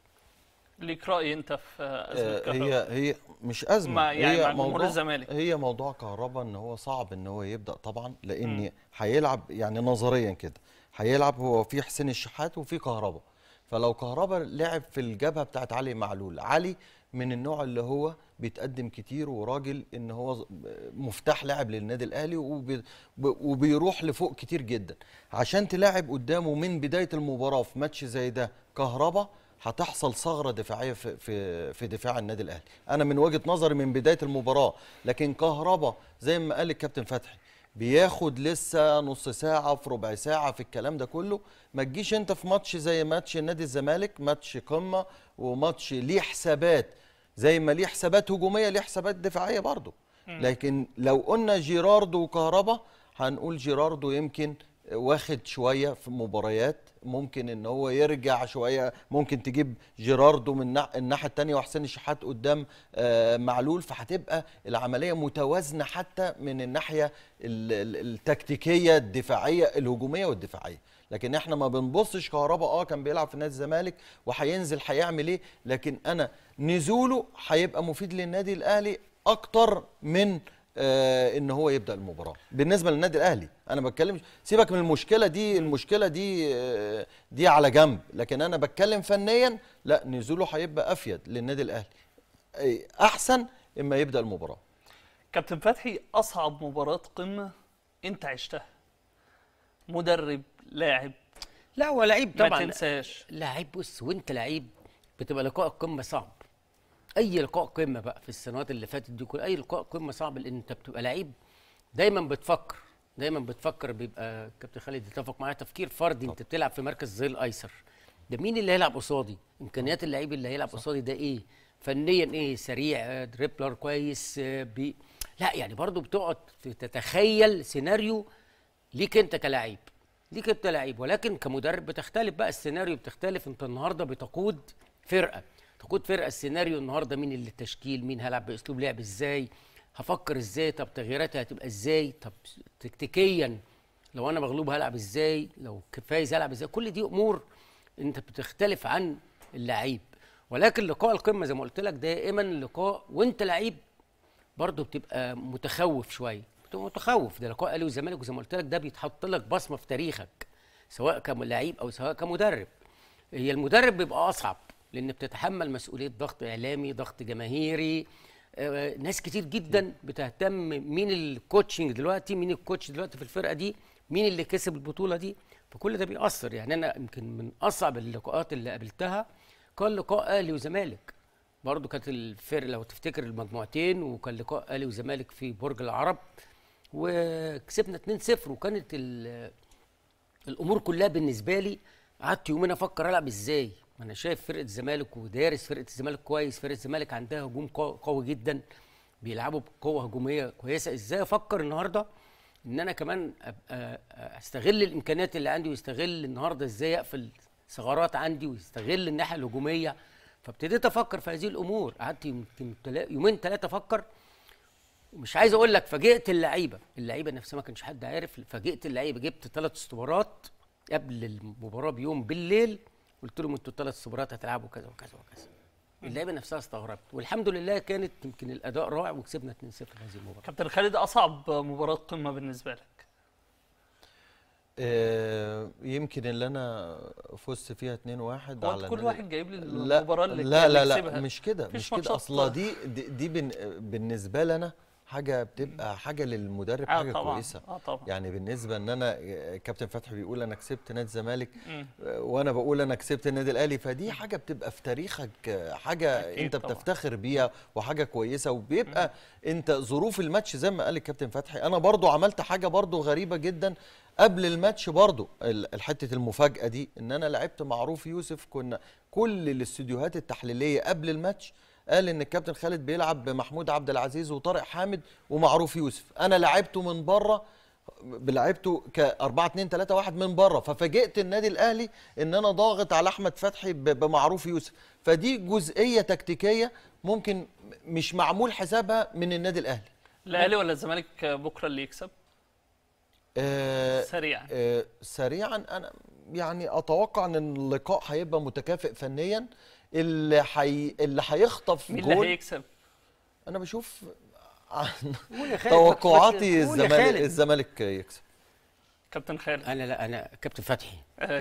ليك راي انت في ازمه آه، كهرباء هي هي مش ازمه مع- يعني هي مع جمهور موضوع الزمالك. هي موضوع كهربا ان هو صعب ان هو يبدا طبعا لان هيلعب يعني نظريا كده هيلعب هو في حسين الشحات وفي كهربا فلو كهربا لعب في الجبهه بتاعت علي معلول علي من النوع اللي هو بيتقدم كتير وراجل ان هو ز- مفتاح لاعب للنادي الاهلي وبي ب- وبيروح لفوق كتير جدا عشان تلاعب قدامه من بدايه المباراه في ماتش زي ده كهربا هتحصل ثغره دفاعيه في في في دفاع النادي الاهلي انا من وجهه نظري من بدايه المباراه لكن كهربا زي ما قال الكابتن فتحي بياخد لسه نص ساعه في ربع ساعه في الكلام ده كله ما تجيش انت في ماتش زي ماتش نادي الزمالك ماتش قمه وماتش ليه حسابات زي ما ليه حسابات هجوميه ليه حسابات دفاعيه برضه لكن لو قلنا جيراردو وكهربا هنقول جيراردو يمكن واخد شويه في مباريات ممكن ان هو يرجع شويه ممكن تجيب جيراردو من الناح- الناحيه الثانيه وحسين الشحات قدام آه، معلول فهتبقى العمليه متوازنه حتى من الناحيه ال- ال- التكتيكيه الدفاعيه الهجوميه والدفاعيه لكن احنا ما بنبصش كهربا اه كان بيلعب في نادي الزمالك وهينزل هيعمل ايه لكن انا نزوله هيبقى مفيد للنادي الاهلي اكتر من آه ان هو يبدا المباراه بالنسبه للنادي الاهلي انا بتكلم سيبك من المشكله دي المشكله دي آه دي على جنب لكن انا بتكلم فنيا لا نزوله هيبقى افيد للنادي الاهلي أي احسن اما يبدا المباراه كابتن فتحي اصعب مباراه قمه انت عشتها مدرب لاعب لا هو لعيب ما طبعا تنساش لعيب بص وانت لعيب بتبقى لقاء القمه صعب اي لقاء قمه بقى في السنوات اللي فاتت دي كل اي لقاء قمه صعب لان انت بتبقى لعيب دايما بتفكر دايما بتفكر بيبقى كابتن خالد يتفق معايا تفكير فردي انت بتلعب في مركز زي الايسر ده مين اللي هيلعب قصادي امكانيات اللعيب اللي هيلعب قصادي ده ايه فنيا ايه سريع آه، دريبلر كويس آه، بي لا يعني برضو بتقعد تتخيل سيناريو ليك انت كلاعب ليك انت لعيب ولكن كمدرب بتختلف بقى السيناريو بتختلف انت النهارده بتقود فرقه تقود فرقه السيناريو النهارده مين اللي التشكيل مين هلعب باسلوب لعب ازاي هفكر ازاي طب تغييراتي هتبقى ازاي طب تكتيكيا لو انا مغلوب هلعب ازاي لو فايز هلعب ازاي كل دي امور انت بتختلف عن اللعيب ولكن لقاء القمه زي ما قلت لك دائما لقاء وانت لعيب برضه بتبقى متخوف شويه بتبقى متخوف ده لقاء اهلي والزمالك وزي ما قلت لك ده بيتحط لك بصمه في تاريخك سواء كلاعب او سواء كمدرب هي المدرب بيبقى اصعب لان بتتحمل مسؤوليه ضغط اعلامي ضغط جماهيري آه، ناس كتير جدا بتهتم مين الكوتشنج دلوقتي مين الكوتش دلوقتي في الفرقه دي مين اللي كسب البطوله دي فكل ده بيأثر يعني انا يمكن من اصعب اللقاءات اللي قابلتها كان لقاء اهلي وزمالك برضو كانت الفرق لو تفتكر المجموعتين وكان لقاء اهلي وزمالك في برج العرب وكسبنا 2-0 وكانت ال- الامور كلها بالنسبه لي قعدت يومين افكر العب ازاي ما انا شايف فرقه الزمالك ودارس فرقه الزمالك كويس فرقه الزمالك عندها هجوم قو- قوي جدا بيلعبوا بقوه هجوميه كويسه ازاي افكر النهارده ان انا كمان ابقى استغل الامكانيات اللي عندي واستغل النهارده ازاي اقفل ثغرات عندي واستغل الناحيه الهجوميه فابتديت افكر في هذه الامور قعدت يمكن تلا- يومين ثلاثه افكر مش عايز اقول لك فاجئت اللعيبه اللعيبه نفسها ما كانش حد عارف فاجئت اللعيبه جبت ثلاث استبارات قبل المباراه بيوم بالليل قلت لهم انتوا الثلاث استبارات هتلعبوا كذا وكذا وكذا اللعيبه نفسها استغربت والحمد لله كانت يمكن الاداء رائع وكسبنا 2-0 في هذه المباراه كابتن خالد اصعب مباراه قمه بالنسبه لك آه، يمكن اللي انا فزت فيها 2-1 هو على أنت كل النادي- واحد جايب لي لا المباراه اللي لا لا لا يكسبها. مش كده مفيش مش كده ماتشات اصلا دي دي, دي بن بالنسبه لي انا حاجه بتبقى حاجه للمدرب اه حاجه طبعا كويسه اه طبعا يعني بالنسبه ان انا كابتن فتحي بيقول انا كسبت نادي الزمالك مم. وانا بقول انا كسبت النادي الاهلي فدي حاجه بتبقى في تاريخك حاجه أكيد انت طبعاً. بتفتخر بيها وحاجه كويسه وبيبقى انت ظروف الماتش زي ما قال الكابتن فتحي انا برضو عملت حاجه برضو غريبه جدا قبل الماتش برضو ال- الحته المفاجاه دي ان انا لعبت معروف يوسف كنا كل الاستوديوهات التحليليه قبل الماتش قال ان الكابتن خالد بيلعب بمحمود عبد العزيز وطارق حامد ومعروف يوسف انا لعبته من بره لعبته ك 4 2 3 1 من بره ففاجئت النادي الاهلي ان انا ضاغط على احمد فتحي ب- بمعروف يوسف فدي جزئيه تكتيكيه ممكن مش معمول حسابها من النادي الاهلي الاهلي ولا الزمالك بكره اللي يكسب آه سريعا آه سريعا انا يعني اتوقع ان اللقاء هيبقى متكافئ فنيا اللي حي... اللي هيخطف مين اللي جول هيكسب انا بشوف عن قول يا خالد، توقعاتي قول يا الزمالك خالد. الزمالك يكسب كابتن خالد انا لا انا كابتن فتحي آه،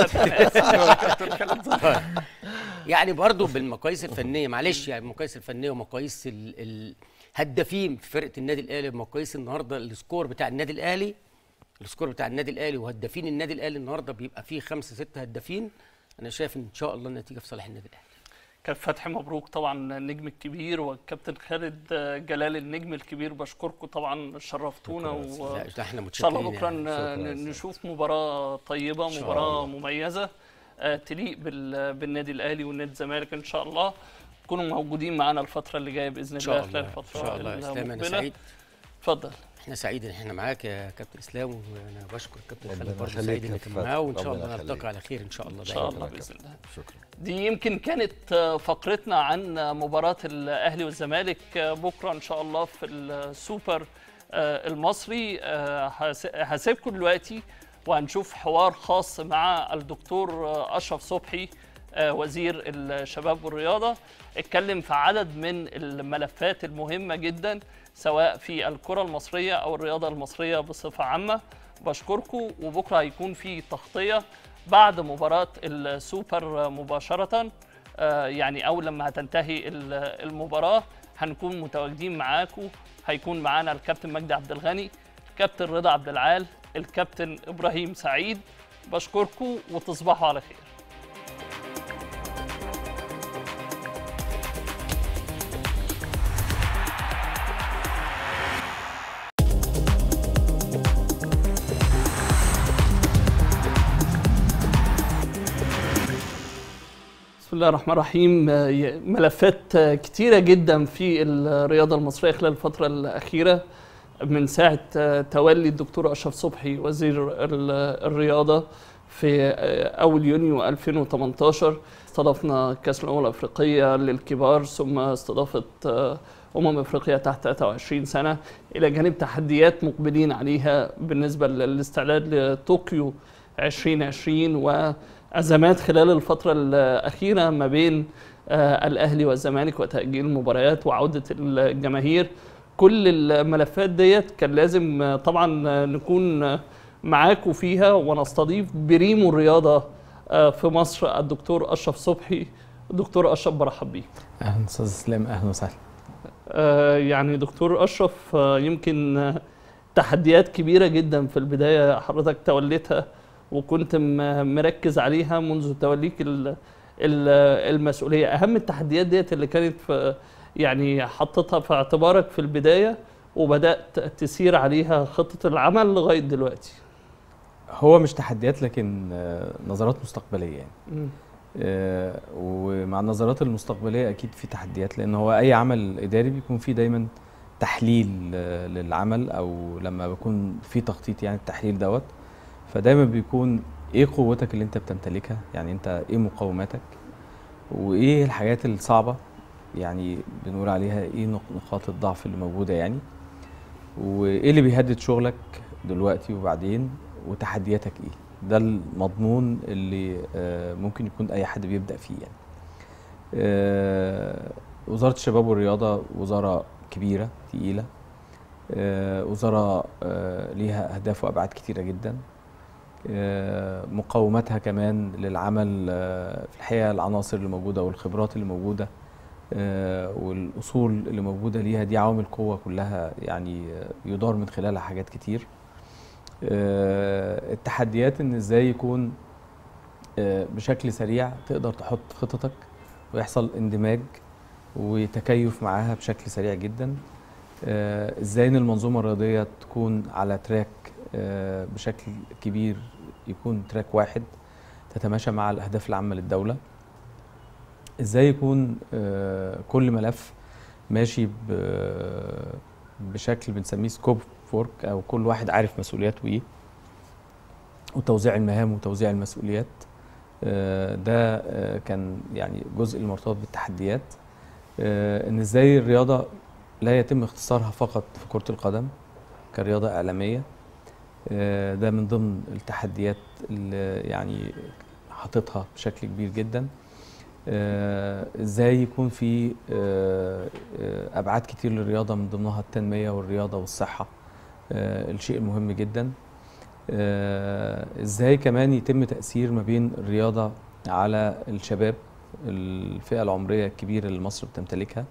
كابتن خالد ظهر. يعني برضو بالمقاييس الفنيه معلش يعني المقاييس الفنيه ومقاييس ال- الهدافين في فرقه النادي الاهلي ومقاييس النهارده السكور بتاع النادي الاهلي السكور بتاع النادي الاهلي وهدافين النادي الاهلي النهارده بيبقى فيه خمسه سته هدافين انا شايف ان شاء الله النتيجه في صالح النادي الاهلي كابتن فتحي مبروك طبعا النجم الكبير والكابتن خالد جلال النجم الكبير بشكركم طبعا شرفتونا و... لا ده احنا ان شاء الله متشكرين بكره يعني. ن- شكراً. ن- نشوف مباراه طيبه شاء مباراه الله. مميزه آه، تليق بال- بالنادي الاهلي والنادي الزمالك ان شاء الله تكونوا موجودين معانا الفتره اللي جايه باذن ان الله شاء خلال الله ان الفتره شاء الله يا اسلام انا المقبلة. سعيد اتفضل احنا سعيد ان احنا معاك يا كابتن اسلام وانا بشكر كابتن ربنا خالد برضه يخليك سعيد يا انك كابتن معاه وان شاء ربنا الله يخليك. نلتقي على خير ان شاء الله ان شاء دايما. الله شكراً. باذن الله شكرا دي يمكن كانت آه، فقرتنا عن آه، مباراة الأهلي والزمالك آه، بكرة إن شاء الله في السوبر آه، المصري آه، هس- هسيبكم دلوقتي وهنشوف حوار خاص مع الدكتور آه، أشرف صبحي آه، وزير الشباب والرياضة اتكلم في عدد من الملفات المهمة جدا سواء في الكرة المصرية أو الرياضة المصرية بصفة عامة بشكركم وبكرة هيكون في تغطية بعد مباراة السوبر مباشرة آه، يعني أول لما هتنتهي ال- المباراة هنكون متواجدين معاكم هيكون معانا الكابتن مجدي عبد الغني كابتن رضا عبد العال الكابتن إبراهيم سعيد بشكركم وتصبحوا على خير بسم الله الرحمن الرحيم آه، ي- ملفات آه، كتيرة جدا في الرياضة المصرية خلال الفترة الأخيرة من ساعة آه، تولي الدكتور أشرف صبحي وزير ال- الرياضة في آه، أول يونيو 2018 استضفنا كأس الأمم الأفريقية للكبار ثم استضافت آه، أمم أفريقيا تحت 23 سنة إلى جانب تحديات مقبلين عليها بالنسبة للاستعداد لطوكيو 2020 وأزمات خلال الفترة الأخيرة ما بين آه، الأهلي والزمالك وتأجيل المباريات وعودة الجماهير كل الملفات ديت كان لازم آه، طبعا آه، نكون آه، معاكم فيها ونستضيف بريمو الرياضة آه، في مصر الدكتور أشرف صبحي دكتور أشرف برحب بيه اهلا استاذ اسلام اهلا وسهلا آه، يعني دكتور أشرف آه، يمكن آه، تحديات كبيرة جدا في البداية حضرتك توليتها وكنت م- مركز عليها منذ توليك ال- ال- المسؤولية أهم التحديات ديت اللي كانت في يعني حطيتها في اعتبارك في البداية وبدأت تسير عليها خطة العمل لغاية دلوقتي هو مش تحديات لكن آه، نظرات مستقبليه يعني مم. آه، ومع النظرات المستقبليه اكيد في تحديات لان هو اي عمل اداري بيكون فيه دايما تحليل آه، للعمل او لما بيكون في تخطيط يعني التحليل دوت فدايما بيكون ايه قوتك اللي انت بتمتلكها يعني انت ايه مقوماتك وايه الحاجات الصعبه يعني بنقول عليها ايه نق- نقاط الضعف اللي موجوده يعني وايه اللي بيهدد شغلك دلوقتي وبعدين وتحدياتك ايه ده المضمون اللي آه، ممكن يكون اي حد بيبدا فيه يعني آه، وزاره الشباب والرياضه وزاره كبيره تقيله آه، وزاره آه، ليها اهداف وابعاد كتيره جدا آه، مقوماتها كمان للعمل آه، في الحقيقه العناصر اللي موجوده والخبرات اللي موجوده آه، والاصول اللي موجوده ليها دي عوامل قوه كلها يعني آه، يدار من خلالها حاجات كتير آه، التحديات ان ازاي يكون آه، بشكل سريع تقدر تحط خططك ويحصل اندماج وتكيف معاها بشكل سريع جدا آه، ازاي ان المنظومه الرياضيه تكون على تراك آه، بشكل كبير يكون تراك واحد تتماشى مع الاهداف العامه للدوله ازاي يكون آه، كل ملف ماشي ب- بشكل بنسميه سكوب فورك او كل واحد عارف مسؤولياته ايه وتوزيع المهام وتوزيع المسؤوليات آه، ده آه، كان يعني جزء المرتبط بالتحديات آه، ان ازاي الرياضه لا يتم اختصارها فقط في كره القدم كرياضه اعلاميه آه، ده من ضمن التحديات اللي يعني حاططها بشكل كبير جدا آه، ازاي يكون في آه، آه، ابعاد كتير للرياضه من ضمنها التنميه والرياضه والصحه آه، الشيء المهم جدا آه، ازاي كمان يتم تاثير ما بين الرياضه على الشباب الفئه العمريه الكبيره اللي مصر بتمتلكها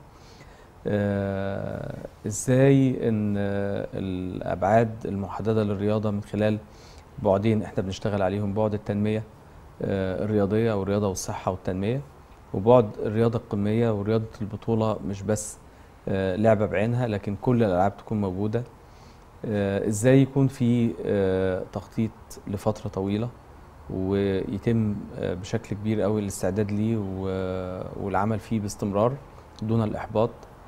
آه، ازاي ان آه، الابعاد المحدده للرياضه من خلال بعدين احنا بنشتغل عليهم بعد التنميه آه، الرياضيه والرياضه والصحه والتنميه وبعد الرياضه القميه ورياضه البطوله مش بس آه، لعبه بعينها لكن كل الالعاب تكون موجوده آه، ازاي يكون في آه، تخطيط لفتره طويله ويتم آه، بشكل كبير قوي الاستعداد ليه و- والعمل فيه باستمرار دون الاحباط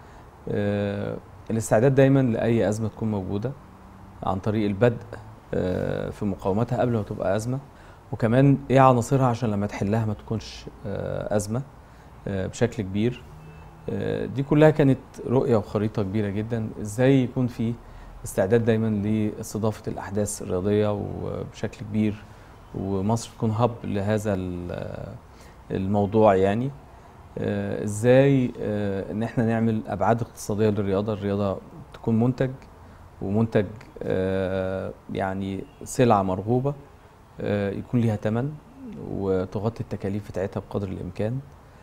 آه، الاستعداد دايما لاي ازمه تكون موجوده عن طريق البدء آه، في مقاومتها قبل ما تبقى ازمه وكمان ايه عناصرها عشان لما تحلها ما تكونش آه، ازمه آه، بشكل كبير آه، دي كلها كانت رؤيه وخريطه كبيره جدا ازاي يكون في استعداد دايما لاستضافه الاحداث الرياضيه وبشكل كبير ومصر تكون هب لهذا ال- الموضوع يعني آه، ازاي آه، ان احنا نعمل ابعاد اقتصاديه للرياضه الرياضه تكون منتج ومنتج آه، يعني سلعه مرغوبه آه، يكون ليها ثمن وتغطي التكاليف بتاعتها بقدر الامكان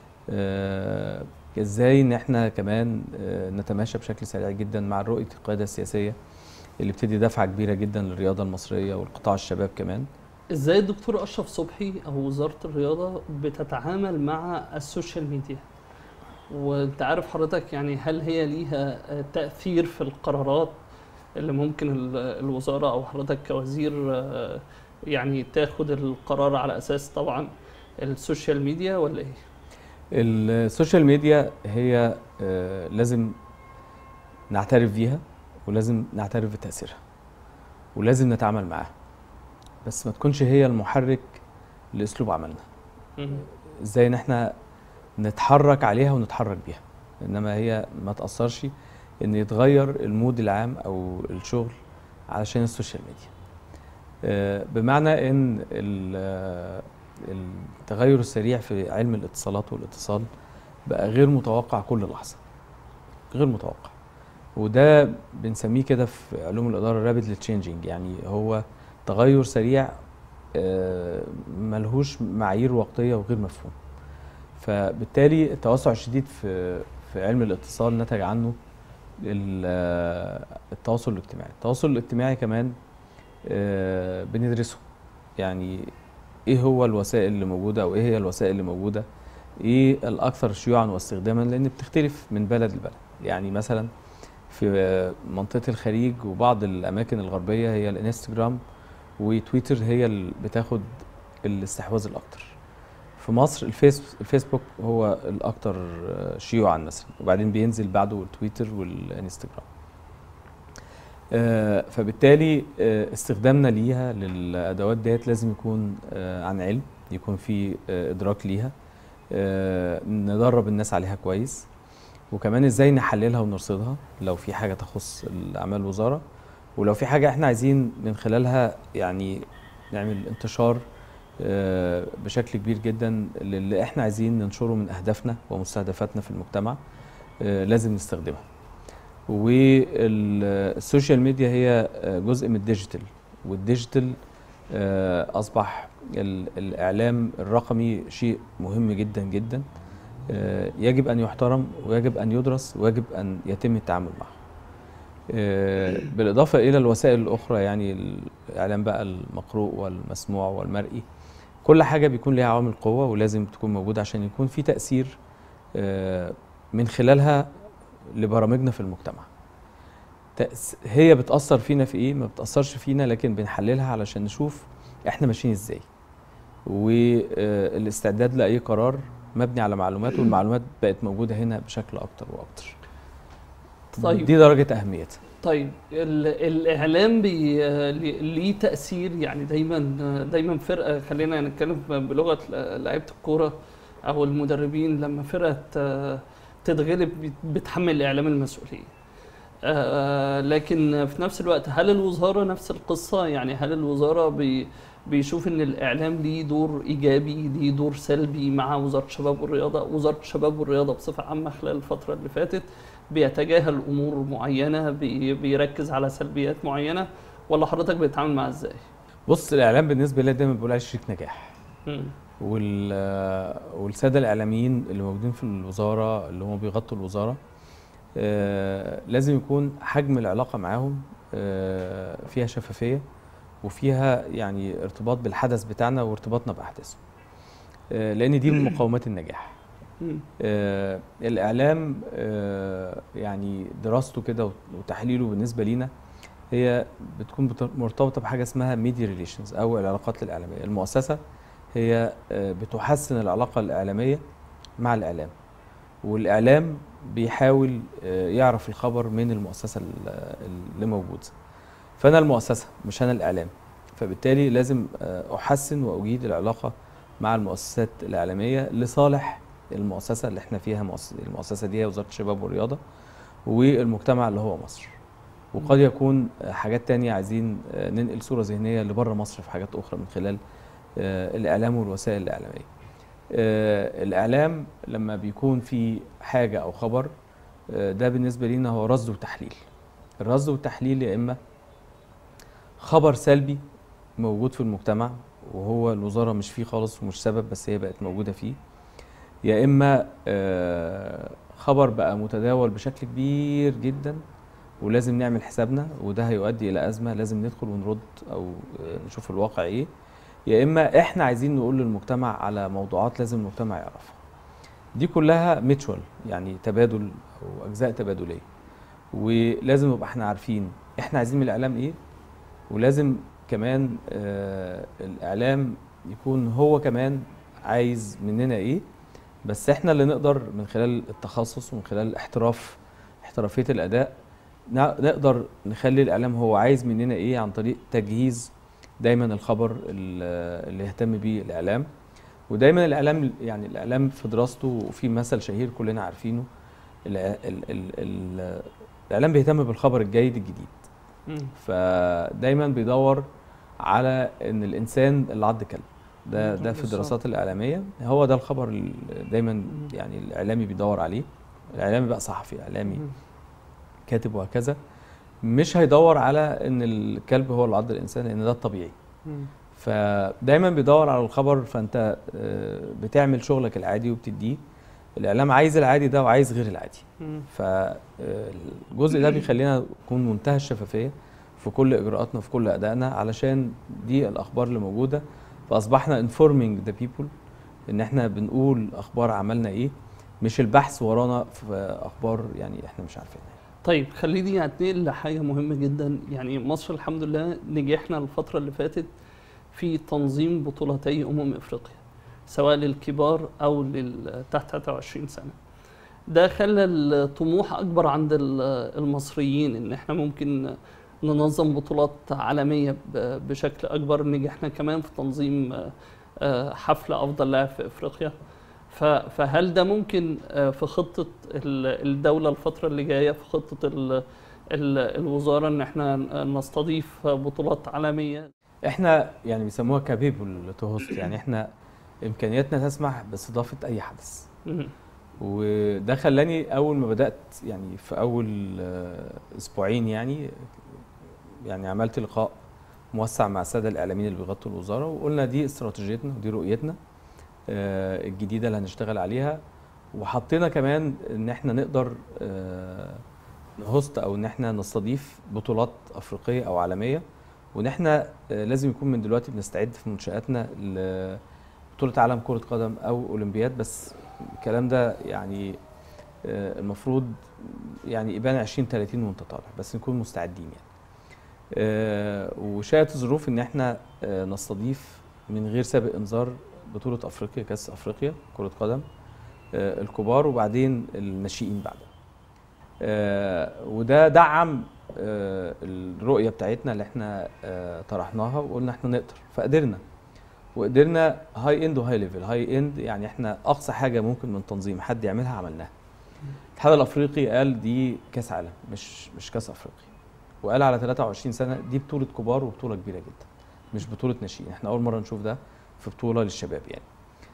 آه، ازاي ان احنا كمان آه، نتماشى بشكل سريع جدا مع رؤيه القياده السياسيه اللي بتدي دفعه كبيره جدا للرياضه المصريه والقطاع الشباب كمان ازاي الدكتور اشرف صبحي او وزاره الرياضه بتتعامل مع السوشيال ميديا وانت عارف حضرتك يعني هل هي ليها آه، تاثير في القرارات اللي ممكن ال- الوزاره او حضرتك كوزير آه، يعني تاخد القرار على اساس طبعا السوشيال ميديا ولا ايه؟ السوشيال ميديا هي آه، لازم نعترف بيها ولازم نعترف بتأثيرها ولازم نتعامل معاها بس ما تكونش هي المحرك لأسلوب عملنا مم. ازاي ان احنا نتحرك عليها ونتحرك بيها انما هي ما تأثرش ان يتغير المود العام او الشغل علشان السوشيال ميديا آه، بمعنى ان ال- آه، التغير السريع في علم الاتصالات والاتصال بقى غير متوقع كل لحظه غير متوقع وده بنسميه كده في علوم الاداره رابيدلي تشينجينج يعني هو تغير سريع آه، ملهوش معايير وقتيه وغير مفهوم فبالتالي التوسع الشديد في في علم الاتصال نتج عنه ال- آه، التواصل الاجتماعي التواصل الاجتماعي كمان آه، بندرسه يعني ايه هو الوسائل اللي موجوده او ايه هي الوسائل اللي موجوده ايه الاكثر شيوعا واستخداما لان بتختلف من بلد لبلد يعني مثلا في منطقه الخليج وبعض الاماكن الغربيه هي الانستجرام وتويتر هي اللي بتاخد الاستحواذ الاكتر في مصر الفيس الفيسبوك هو الاكثر شيوعا مثلا وبعدين بينزل بعده التويتر والانستجرام آه، فبالتالي آه، استخدامنا ليها للادوات ديت لازم يكون آه، عن علم يكون في آه، ادراك ليها آه، ندرب الناس عليها كويس وكمان ازاي نحللها ونرصدها لو في حاجه تخص الاعمال الوزاره ولو في حاجه احنا عايزين من خلالها يعني نعمل انتشار آه، بشكل كبير جدا للي احنا عايزين ننشره من اهدافنا ومستهدفاتنا في المجتمع آه، لازم نستخدمها والسوشيال ميديا هي آه، جزء من الديجيتال والديجيتال آه، اصبح ال- الاعلام الرقمي شيء مهم جدا جدا آه، يجب ان يحترم ويجب ان يدرس ويجب ان يتم التعامل معه آه، بالاضافه الى الوسائل الاخرى يعني الاعلام بقى المقروء والمسموع والمرئي كل حاجه بيكون ليها عوامل قوه ولازم تكون موجوده عشان يكون في تاثير آه، من خلالها لبرامجنا في المجتمع تأس- هي بتأثر فينا في ايه ما بتأثرش فينا لكن بنحللها علشان نشوف احنا ماشيين ازاي والاستعداد لأي قرار مبني على معلومات والمعلومات بقت موجودة هنا بشكل أكتر وأكتر طيب. دي درجة أهميتها طيب ال- الاعلام بي لي- ليه تاثير يعني دايما دايما فرقه خلينا نتكلم بلغه لعيبه الكوره او المدربين لما فرقه ت- تتغلب بت- بتحمل الاعلام المسؤوليه آه، لكن في نفس الوقت هل الوزاره نفس القصه يعني هل الوزاره بي بيشوف ان الاعلام ليه دور ايجابي ليه دور سلبي مع وزاره الشباب والرياضه وزاره الشباب والرياضه بصفه عامه خلال الفتره اللي فاتت بيتجاهل امور معينه بي بيركز على سلبيات معينه ولا حضرتك بتتعامل معاها ازاي؟ بص الإعلام بالنسبة لي دايما بقول عليه شريك نجاح مم. وال والساده الاعلاميين اللي موجودين في الوزاره اللي هم بيغطوا الوزاره آه، لازم يكون حجم العلاقه معاهم آه، فيها شفافيه وفيها يعني ارتباط بالحدث بتاعنا وارتباطنا باحداثه آه، لان دي من مقومات النجاح مم. آه، الاعلام آه، يعني دراسته كده وتحليله بالنسبه لينا هي بتكون بت- مرتبطه بحاجه اسمها ميديا ريليشنز او العلاقات الاعلاميه المؤسسه هي آه، بتحسن العلاقه الاعلاميه مع الاعلام والاعلام بيحاول آه، يعرف الخبر من المؤسسه ال- اللي موجوده فانا المؤسسه مش انا الاعلام فبالتالي لازم آه، احسن واجيد العلاقه مع المؤسسات الاعلاميه لصالح المؤسسه اللي احنا فيها مؤسسة المؤسسه دي هي وزاره الشباب والرياضه والمجتمع اللي هو مصر وقد يكون آه، حاجات تانية عايزين آه، ننقل صورة ذهنية لبره مصر في حاجات أخرى من خلال آه، الإعلام والوسائل الإعلامية آه، الإعلام لما بيكون في حاجة أو خبر آه، ده بالنسبة لينا هو رصد وتحليل الرصد والتحليل يا إما خبر سلبي موجود في المجتمع وهو الوزارة مش فيه خالص ومش سبب بس هي بقت موجودة فيه يا إما آه، خبر بقى متداول بشكل كبير جدا ولازم نعمل حسابنا وده هيؤدي الى ازمه لازم ندخل ونرد او آه، نشوف الواقع ايه يا اما احنا عايزين نقول للمجتمع على موضوعات لازم المجتمع يعرفها دي كلها ميتشوال يعني تبادل او اجزاء تبادليه ولازم نبقى احنا عارفين احنا عايزين من الاعلام ايه ولازم كمان آه الاعلام يكون هو كمان عايز مننا ايه بس احنا اللي نقدر من خلال التخصص ومن خلال الاحتراف احترافيه الاداء نا- نقدر نخلي الاعلام هو عايز مننا ايه عن طريق تجهيز دايما الخبر ال- اللي يهتم بيه الاعلام ودايما الاعلام يعني الاعلام في دراسته وفي مثل شهير كلنا عارفينه الع- ال ال ال الاعلام بيهتم بالخبر الجيد الجديد مم. فدايما بيدور على ان الانسان اللي عض كلب ده ده في بالظبط. الدراسات الاعلاميه هو ده الخبر اللي دايما يعني الاعلامي بيدور عليه الاعلامي بقى صحفي اعلامي مم. كاتب وهكذا مش هيدور على ان الكلب هو اللي عض الانسان لان ده الطبيعي مم. فدايما بيدور على الخبر فانت آه، بتعمل شغلك العادي وبتديه الاعلام عايز العادي ده وعايز غير العادي مم. فالجزء ده بيخلينا نكون منتهى الشفافيه في كل اجراءاتنا في كل ادائنا علشان دي الاخبار اللي موجوده فاصبحنا informing the people ان احنا بنقول اخبار عملنا ايه مش البحث ورانا في اخبار يعني احنا مش عارفينها طيب خليني انتقل لحاجه مهمه جدا يعني مصر الحمد لله نجحنا الفتره اللي فاتت في تنظيم بطولتي امم افريقيا سواء للكبار او لل تحت 23 سنه ده خلى الطموح اكبر عند ال- المصريين ان احنا ممكن ننظم بطولات عالميه ب- بشكل اكبر نجحنا كمان في تنظيم آه، آه، حفله افضل لاعب في افريقيا ف- فهل ده ممكن آه، في خطة ال- الدولة الفترة اللي جاية في خطة ال- ال- الوزارة ان احنا نستضيف بطولات عالمية احنا يعني بيسموها كابيبل تو هوست يعني احنا امكانياتنا تسمح باستضافه اي حدث مم. وده خلاني اول ما بدات يعني في اول آه، اسبوعين يعني يعني عملت لقاء موسع مع الساده الاعلاميين اللي بيغطوا الوزاره وقلنا دي استراتيجيتنا ودي رؤيتنا آه، الجديده اللي هنشتغل عليها وحطينا كمان ان احنا نقدر آه، نهوست او ان احنا نستضيف بطولات افريقيه او عالميه وان احنا آه، لازم يكون من دلوقتي بنستعد في منشاتنا لبطوله عالم كره قدم او اولمبياد بس الكلام ده يعني آه، المفروض يعني يبان 20 30 وانت طالع بس نكون مستعدين يعني آه، وشاءت الظروف ان احنا آه، نستضيف من غير سابق انذار بطوله افريقيا كاس افريقيا كره قدم آه، الكبار وبعدين الناشئين بعدها آه، وده دعم آه، الرؤيه بتاعتنا اللي احنا آه، طرحناها وقلنا احنا نقدر فقدرنا وقدرنا هاي اند وهاي ليفل هاي اند يعني احنا اقصى حاجه ممكن من تنظيم حد يعملها عملناها الاتحاد الافريقي قال دي كاس عالم مش مش كاس افريقيا وقال على 23 سنه دي بطوله كبار وبطوله كبيره جدا مش بطوله ناشئين احنا اول مره نشوف ده في بطوله للشباب يعني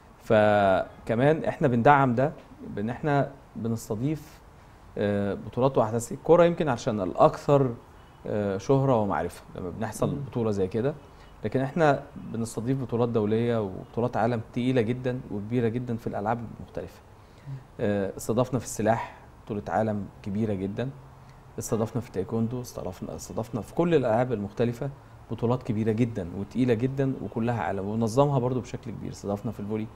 فكمان احنا بندعم ده بان احنا بنستضيف آه، بطولات واحداث الكوره يمكن عشان الاكثر آه، شهره ومعرفه لما بنحصل بطوله زي كده لكن احنا بنستضيف بطولات دوليه وبطولات عالم تقيله جدا وكبيره جدا في الالعاب المختلفه آه، استضفنا في السلاح بطوله عالم كبيره جدا استضفنا في التايكوندو استضفنا استضفنا في كل الالعاب المختلفه بطولات كبيره جدا وتقيله جدا وكلها عالم ونظمها برضو بشكل كبير استضفنا في الفولي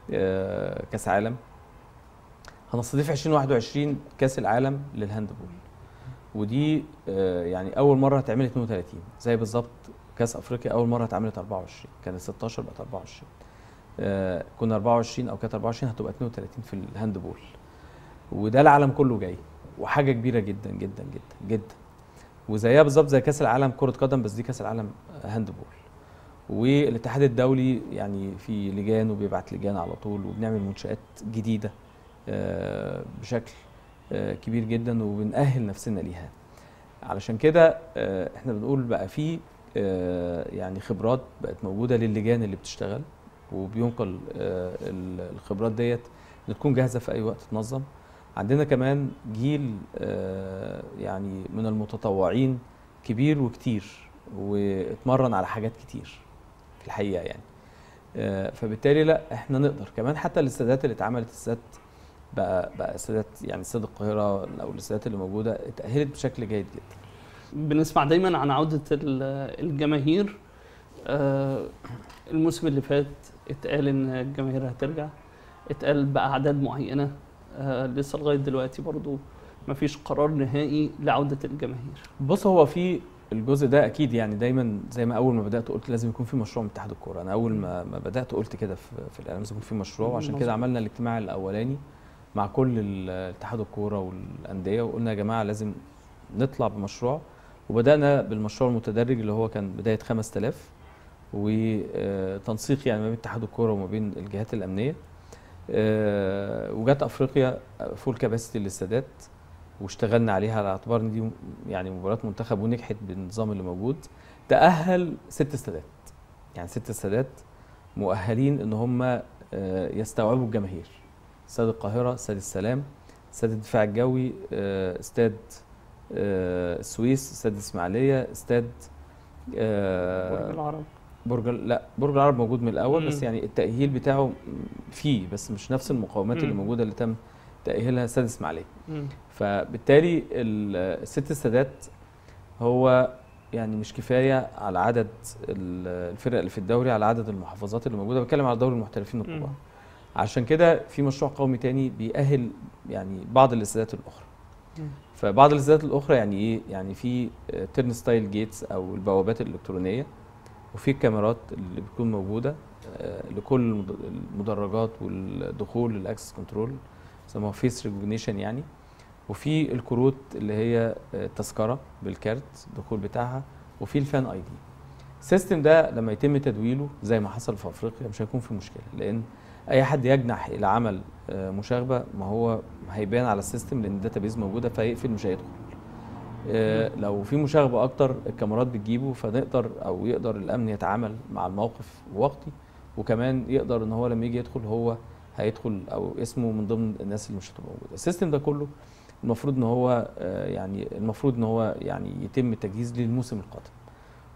آه، كاس عالم هنستضيف 2021 كاس العالم للهاندبول ودي آه، يعني اول مره هتعمل 32 زي بالظبط كاس افريقيا اول مره اتعملت 24 كانت 16 بقت 24 آه، كنا 24 او كانت 24 هتبقى 32 في الهاندبول وده العالم كله جاي وحاجه كبيره جدا جدا جدا جدا وزيها بالظبط زي كاس العالم كره قدم بس دي كاس العالم هاندبول والاتحاد الدولي يعني في لجان وبيبعت لجان على طول وبنعمل منشات جديده آه، بشكل آه، كبير جدا وبنأهل نفسنا ليها علشان كده آه، احنا بنقول بقى في آه، يعني خبرات بقت موجوده للجان اللي بتشتغل وبينقل آه، ال- الخبرات ديت اللي تكون جاهزه في اي وقت تنظم عندنا كمان جيل آه، يعني من المتطوعين كبير وكتير واتمرن على حاجات كتير في الحقيقه يعني آه، فبالتالي لا احنا نقدر كمان حتى الاستادات اللي اتعملت استاد بقى بقى استادات يعني استاد القاهره او الاستادات اللي موجوده اتاهلت بشكل جيد جدا بنسمع دايما عن عودة ال- الجماهير آه، الموسم اللي فات اتقال ان الجماهير هترجع اتقال بأعداد معينة آه، لسه لغاية دلوقتي برضو مفيش قرار نهائي لعودة الجماهير بص هو في الجزء ده اكيد يعني دايما زي ما اول ما بدات قلت لازم يكون في مشروع من اتحاد الكوره انا اول ما ما بدات قلت كده في, في الاعلام لازم يكون في مشروع وعشان مظبوط. كده عملنا الاجتماع الاولاني مع كل ال- اتحاد الكوره والانديه وقلنا يا جماعه لازم نطلع بمشروع وبدانا بالمشروع المتدرج اللي هو كان بدايه 5000 وتنسيق يعني ما بين اتحاد الكوره وما بين الجهات الامنيه آه، وجت افريقيا فول كاباسيتي للاستادات واشتغلنا عليها على اعتبار ان دي يعني مباراه منتخب ونجحت بالنظام اللي موجود تاهل ست استادات يعني ست استادات مؤهلين ان هم آه، يستوعبوا الجماهير استاد القاهره استاد السلام استاد الدفاع الجوي آه، استاد آه، السويس استاد الاسماعيليه استاد آه، برج العرب برج لا برج العرب موجود من الاول بس مم. يعني التاهيل بتاعه فيه بس مش نفس المقومات اللي مم. موجوده اللي تم تاهيلها استاد الاسماعيليه مم. فبالتالي ال- الست استادات هو يعني مش كفايه على عدد ال- الفرق اللي في الدوري على عدد المحافظات اللي موجوده بتكلم على دوري المحترفين الكبار مم. عشان كده في مشروع قومي تاني بيأهل يعني بعض الاستادات الاخرى مم. فبعض الاستادات الاخرى يعني ايه يعني في تيرن ستايل جيتس او البوابات الالكترونيه وفي الكاميرات اللي بتكون موجوده آه، لكل المد- المدرجات والدخول الاكسس كنترول يسموها فيس ريكوجنيشن يعني وفي الكروت اللي هي آه، التذكره بالكارت الدخول بتاعها وفي الفان اي دي السيستم ده لما يتم تدويله زي ما حصل في افريقيا مش هيكون في مشكله لان اي حد يجنح الى عمل آه، مشاغبه ما هو هيبان على السيستم لان الداتابيز موجوده فيقفل مش هيدخل آه، لو في مشاغبه اكتر الكاميرات بتجيبه فنقدر او يقدر الامن يتعامل مع الموقف وقتي وكمان يقدر ان هو لما يجي يدخل هو هيدخل او اسمه من ضمن الناس اللي مش هتبقى موجوده السيستم ده كله المفروض ان هو آه، يعني المفروض ان هو يعني يتم التجهيز للموسم القادم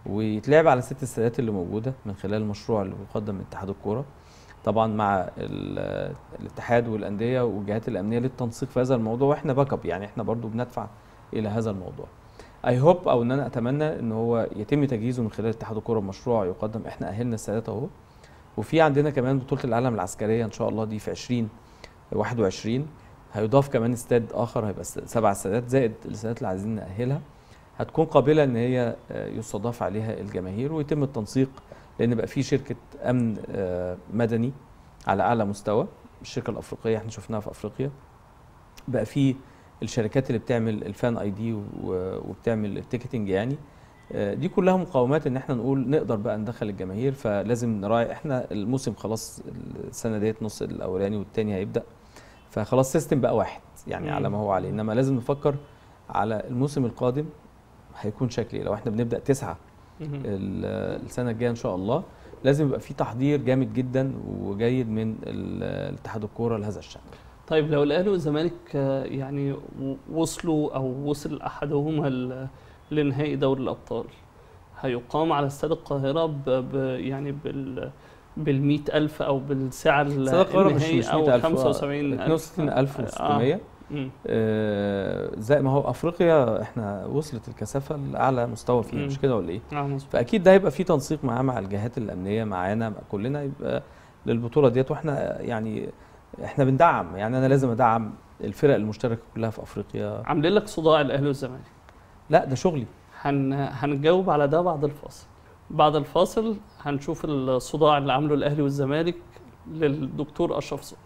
ويتلعب على ست السادات اللي موجوده من خلال المشروع اللي بيقدم من اتحاد الكوره طبعا مع ال- الاتحاد والانديه والجهات الامنيه للتنسيق في هذا الموضوع واحنا باك اب يعني احنا برضو بندفع الى هذا الموضوع اي هوب او ان انا اتمنى ان هو يتم تجهيزه من خلال اتحاد الكوره بمشروع يقدم احنا اهلنا السادات اهو وفي عندنا كمان بطوله العالم العسكريه ان شاء الله دي في 20 21 هيضاف كمان استاد اخر هيبقى س- سبع استادات زائد الاستادات اللي عايزين ناهلها هتكون قابله ان هي آه، يستضاف عليها الجماهير ويتم التنسيق لان بقى في شركه امن آه، مدني على اعلى مستوى الشركه الافريقيه احنا شفناها في افريقيا بقى في الشركات اللي بتعمل الفان اي دي وبتعمل التيكتنج يعني آه، دي كلها مقومات ان احنا نقول نقدر بقى ندخل الجماهير فلازم نراعي احنا الموسم خلاص السنه ديت نص الاولاني والتاني هيبدا فخلاص سيستم بقى واحد يعني مم. على ما هو عليه انما لازم نفكر على الموسم القادم هيكون شكل ايه لو احنا بنبدا تسعة مهم. ال- السنه الجايه ان شاء الله لازم يبقى في تحضير جامد جدا وجيد من ال- اتحاد الكوره لهذا الشان طيب لو الاهلي والزمالك آه، يعني و- وصلوا او وصل احدهما ل- لنهائي دوري الابطال هيقام على استاد القاهره ب ب يعني بال بال ألف او بالسعر استاد القاهره مش النهائي مش او 100000 75000 62600 مم. آه زي ما هو افريقيا احنا وصلت الكثافه لاعلى مستوى فيها مم. مش كده ولا ايه؟ آه، مظبوط. فاكيد ده هيبقى في تنسيق معاه مع الجهات الامنيه معانا مع كلنا يبقى للبطوله ديت واحنا يعني احنا بندعم يعني انا لازم ادعم الفرق المشتركه كلها في افريقيا عاملين لك صداع الاهلي والزمالك لا ده شغلي هن هنجاوب على ده بعد الفاصل بعد الفاصل هنشوف الصداع اللي عامله الاهلي والزمالك للدكتور اشرف صبحي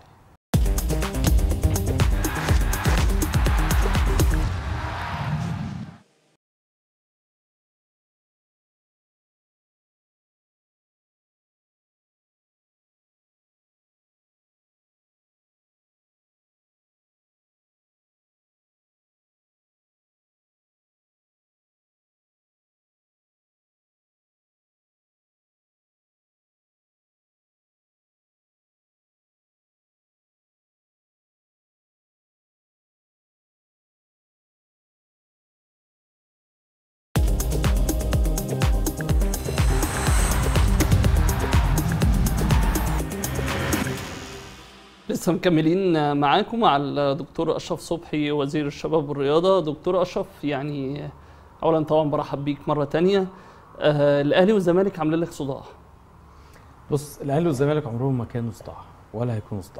لسه مكملين معاكم مع الدكتور اشرف صبحي وزير الشباب والرياضه دكتور اشرف يعني اولا طبعا برحب بيك مره تانية آه الاهلي والزمالك عاملين لك صداع بص الاهلي والزمالك عمرهم ما كانوا صداع ولا هيكونوا صداع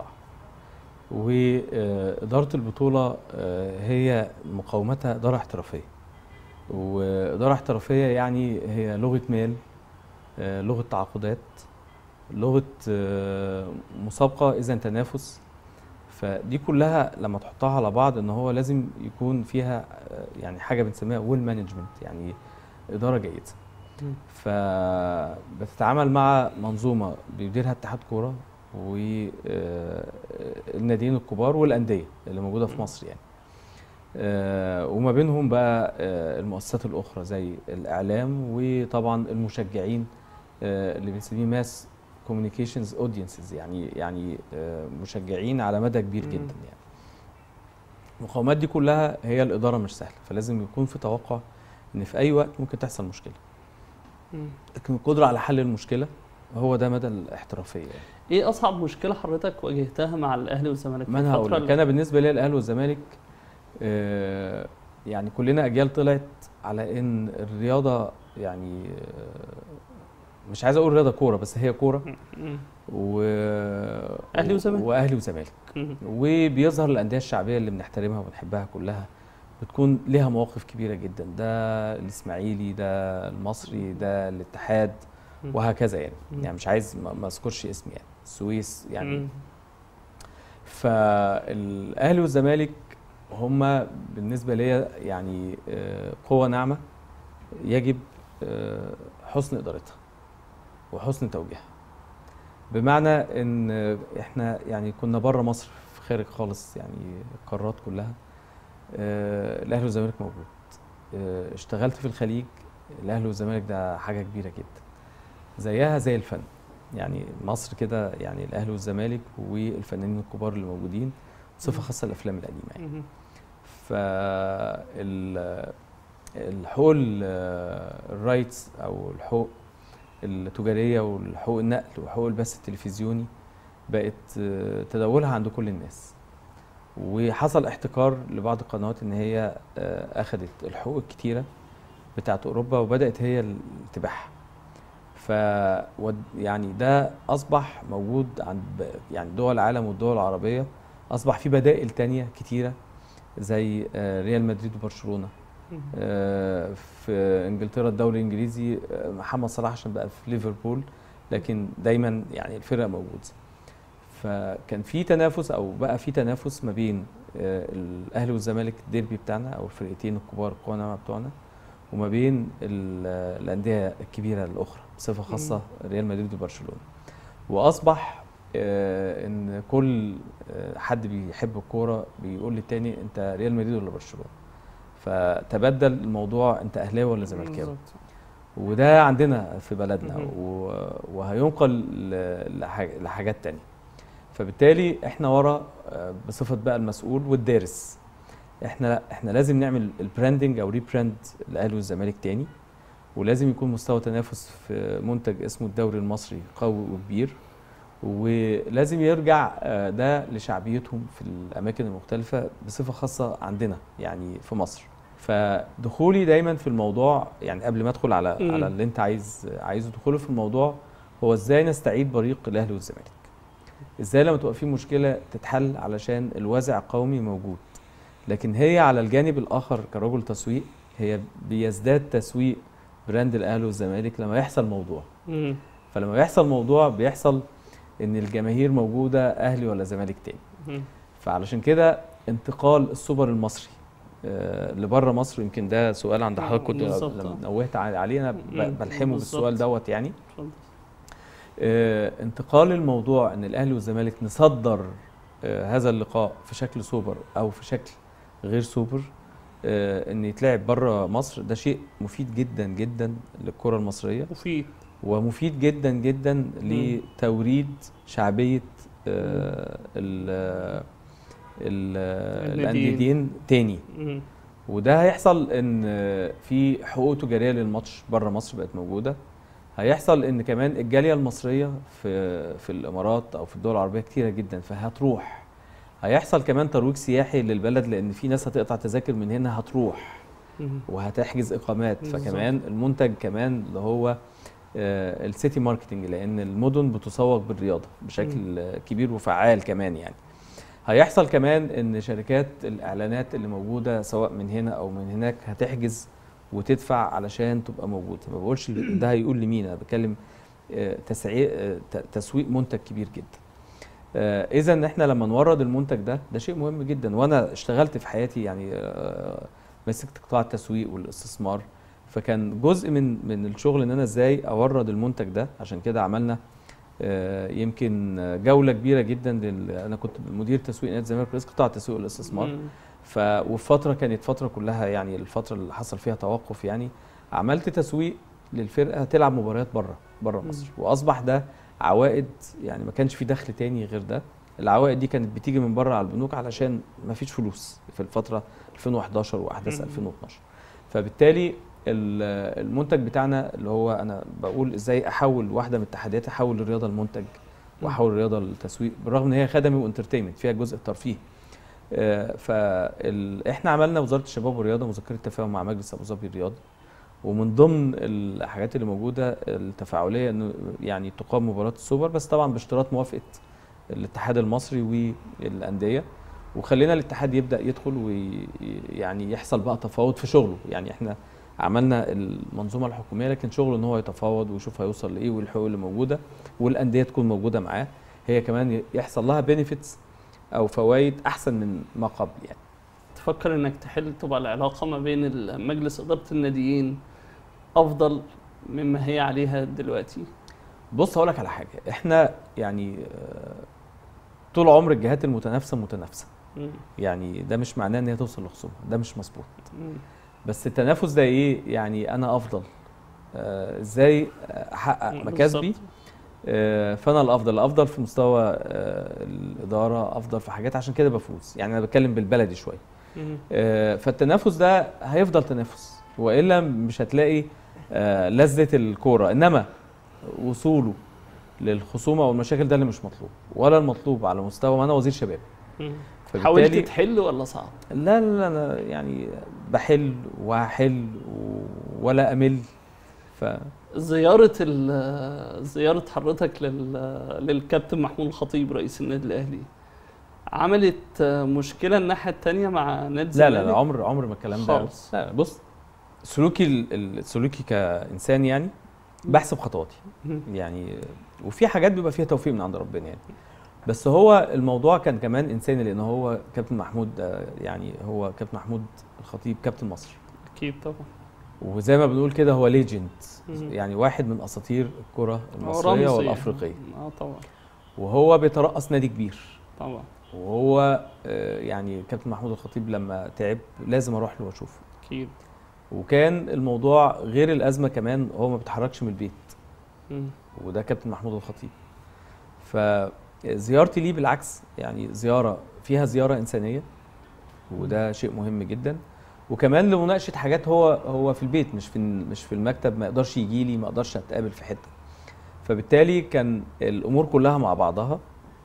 وإدارة البطولة آه، هي مقاومتها إدارة احترافية وإدارة احترافية يعني هي لغة مال آه، لغة تعاقدات لغة آه، مسابقة إذا تنافس فدي كلها لما تحطها على بعض ان هو لازم يكون فيها آه، يعني حاجه بنسميها ويل مانجمنت يعني اداره جيده مم. فبتتعامل مع منظومه بيديرها اتحاد كوره والناديين الكبار والانديه اللي موجوده في مصر يعني آه، وما بينهم بقى آه، المؤسسات الاخرى زي الاعلام وطبعا المشجعين آه، اللي بنسميه ماس كوميونيكيشنز اودينسز يعني يعني آه، مشجعين على مدى كبير مم. جدا يعني المقاومات دي كلها هي الاداره مش سهله فلازم يكون في توقع ان في اي وقت ممكن تحصل مشكله مم. لكن القدره على حل المشكله هو ده مدى الاحترافيه يعني. ايه اصعب مشكله حضرتك واجهتها مع الاهلي والزمالك ما انا هقول لك انا بالنسبه لي الاهلي والزمالك آه، يعني كلنا اجيال طلعت على ان الرياضه يعني آه، مش عايز اقول رياضه كوره بس هي كوره مم. و أهلي وزمالك. واهلي وزمالك مم. وبيظهر الانديه الشعبيه اللي بنحترمها وبنحبها كلها بتكون ليها مواقف كبيره جدا ده الاسماعيلي ده المصري ده الاتحاد مم. وهكذا يعني مم. يعني مش عايز ما ما اذكرش اسم يعني السويس يعني مم. فالاهلي والزمالك هما بالنسبه ليا يعني آه، قوه ناعمه يجب آه، حسن ادارتها وحسن توجيهها بمعنى ان احنا يعني كنا بره مصر في خارج خالص يعني القارات كلها آه، الاهلي والزمالك موجود آه، اشتغلت في الخليج الاهلي والزمالك ده حاجه كبيره جدا زيها زي الفن يعني مصر كده يعني الاهلي والزمالك والفنانين الكبار اللي موجودين بصفه خاصه الافلام القديمه يعني مم. فال الحقوق الرايتس او الحقوق التجاريه والحقوق النقل وحقوق البث التلفزيوني بقت آه، تداولها عند كل الناس وحصل احتكار لبعض القنوات ان هي آه، اخذت الحقوق الكتيره بتاعت اوروبا وبدات هي اللي تبيعها ف ود- يعني ده اصبح موجود عند ب- يعني دول العالم والدول العربيه اصبح في بدائل تانية كتيره زي آه، ريال مدريد وبرشلونه آه، في انجلترا الدوري الانجليزي آه، محمد صلاح عشان بقى في ليفربول لكن دايما يعني الفرقه موجوده فكان في تنافس او بقى في تنافس ما بين آه، الاهلي والزمالك الديربي بتاعنا او الفرقتين الكبار القوى الناعمه بتوعنا وما بين ال- الانديه الكبيره الاخرى بصفه خاصه ريال مدريد وبرشلونه واصبح آه، ان كل آه، حد بيحب الكوره بيقول للتاني انت ريال مدريد ولا برشلونه فتبدل الموضوع انت اهلاوي ولا زملكاوي بالظبط. وده عندنا في بلدنا مهم. و- وهينقل ل- لح- لحاجات تانية فبالتالي احنا ورا آه، بصفه بقى المسؤول والدارس احنا لا احنا لازم نعمل البراندنج او ريبراند الاهلي والزمالك تاني ولازم يكون مستوى تنافس في منتج اسمه الدوري المصري قوي وكبير ولازم يرجع آه، ده لشعبيتهم في الاماكن المختلفه بصفه خاصه عندنا يعني في مصر فدخولي دايما في الموضوع يعني قبل ما ادخل على مم. على اللي انت عايز عايزه دخوله في الموضوع هو ازاي نستعيد بريق الاهلي والزمالك ازاي لما تبقى في مشكله تتحل علشان الوازع القومي موجود لكن هي على الجانب الاخر كرجل تسويق هي بيزداد تسويق براند الاهلي والزمالك لما يحصل موضوع مم. فلما يحصل موضوع بيحصل ان الجماهير موجوده اهلي ولا زمالك تاني مم. فعلشان كده انتقال السوبر المصري آه، لبره مصر يمكن ده سؤال عند حضرتك كنت بالظبط، لما آه. نوهت عليه انا مم، ب- بلحمه بالسؤال بالظبط. دوت يعني اتفضل. آه، انتقال الموضوع ان الاهلي والزمالك نصدر آه، هذا اللقاء في شكل سوبر او في شكل غير سوبر آه، ان يتلعب بره مصر ده شيء مفيد جدا جدا للكره المصريه وفي ومفيد جدا جدا لتوريد شعبيه آه، ال- ال- الناديين. الانديين تاني مم. وده هيحصل ان في حقوق تجاريه للماتش بره مصر بقت موجوده هيحصل ان كمان الجاليه المصريه في في الامارات او في الدول العربيه كتيره جدا فهتروح هيحصل كمان ترويج سياحي للبلد لان في ناس هتقطع تذاكر من هنا هتروح مم. وهتحجز اقامات بالظبط. فكمان المنتج كمان اللي هو آه، السيتي ماركتنج لان المدن بتسوق بالرياضه بشكل آه، كبير وفعال كمان يعني هيحصل كمان ان شركات الاعلانات اللي موجوده سواء من هنا او من هناك هتحجز وتدفع علشان تبقى موجوده ما بقولش ده هيقول لمين انا بتكلم آه، تسعي- آه، ت- تسويق منتج كبير جدا اذا احنا لما نورد المنتج ده ده شيء مهم جدا وانا اشتغلت في حياتي يعني آه، مسكت قطاع التسويق والاستثمار فكان جزء من من الشغل ان انا ازاي اورد المنتج ده عشان كده عملنا آه، يمكن جوله كبيره جدا لل... انا كنت مدير تسويق نادي الزمالك رئيس قطاع التسويق والاستثمار مم. ف وفي فتره كانت فتره كلها يعني الفتره اللي حصل فيها توقف يعني عملت تسويق للفرقه تلعب مباريات بره بره مصر واصبح ده عوائد يعني ما كانش في دخل تاني غير ده العوائد دي كانت بتيجي من بره على البنوك علشان ما فيش فلوس في الفتره 2011 واحداث مم. 2012 فبالتالي ال- المنتج بتاعنا اللي هو انا بقول ازاي احول واحده من التحديات احول الرياضه لمنتج واحول الرياضه للتسويق بالرغم ان هي خدمي وانترتينمنت فيها جزء ترفيه فاحنا عملنا وزاره الشباب والرياضه مذكره تفاهم مع مجلس ابو ظبي الرياضي ومن ضمن الحاجات اللي موجوده التفاعليه انه يعني تقام مباراه السوبر بس طبعا باشتراط موافقه الاتحاد المصري والانديه وخلينا الاتحاد يبدا يدخل ويعني يحصل بقى تفاوض في شغله يعني احنا عملنا المنظومه الحكوميه لكن شغله ان هو يتفاوض ويشوف هيوصل لايه والحقوق اللي موجوده والانديه تكون موجوده معاه هي كمان يحصل لها بينيفيتس او فوائد احسن من ما قبل يعني تفكر انك تحل تبقى العلاقه ما بين مجلس اداره الناديين افضل مما هي عليها دلوقتي بص هقول لك على حاجه احنا يعني آه، طول عمر الجهات المتنافسه متنافسه مم. يعني ده مش معناه ان هي توصل لخصومه ده مش مظبوط مم. بس التنافس ده ايه يعني انا افضل آه، ازاي احقق مكاسبي بالظبط. آه، فانا الافضل الافضل في مستوى آه، الاداره افضل في حاجات عشان كده بفوز يعني انا بتكلم بالبلدي شويه مم. آه، فالتنافس ده هيفضل تنافس والا مش هتلاقي آه، لذه الكوره انما وصوله للخصومه والمشاكل ده اللي مش مطلوب ولا المطلوب على مستوى ما انا وزير شباب حاولت فبالتالي تحل ولا صعب؟ لا لا لا انا يعني بحل وهحل و- ولا امل ف زيارة ال- زيارة حضرتك لل... للكابتن محمود الخطيب رئيس النادي الأهلي عملت مشكلة الناحية التانية مع نادي لا الزمالك؟ لا لا عمر عمر ما الكلام ده خالص. لا بص سلوكي ال- ال- سلوكي كانسان يعني بحسب خطواتي مم. يعني وفي حاجات بيبقى فيها توفيق من عند ربنا يعني بس هو الموضوع كان كمان انساني لان هو كابتن محمود آه، يعني هو كابتن محمود الخطيب كابتن مصر أكيد طبعا وزي ما بنقول كده هو ليجند مم. يعني واحد من اساطير الكره هو المصريه رمز يعني. والافريقيه اه طبعا وهو بيترأس نادي كبير طبعا وهو آه، يعني كابتن محمود الخطيب لما تعب لازم اروح له واشوفه أكيد وكان الموضوع غير الازمه كمان هو ما بيتحركش من البيت مم. وده كابتن محمود الخطيب فزيارتي ليه بالعكس يعني زياره فيها زياره انسانيه وده شيء مهم جدا وكمان لمناقشه حاجات هو هو في البيت مش في مش في المكتب ما يقدرش يجي لي ما اقدرش اتقابل في حته فبالتالي كان الامور كلها مع بعضها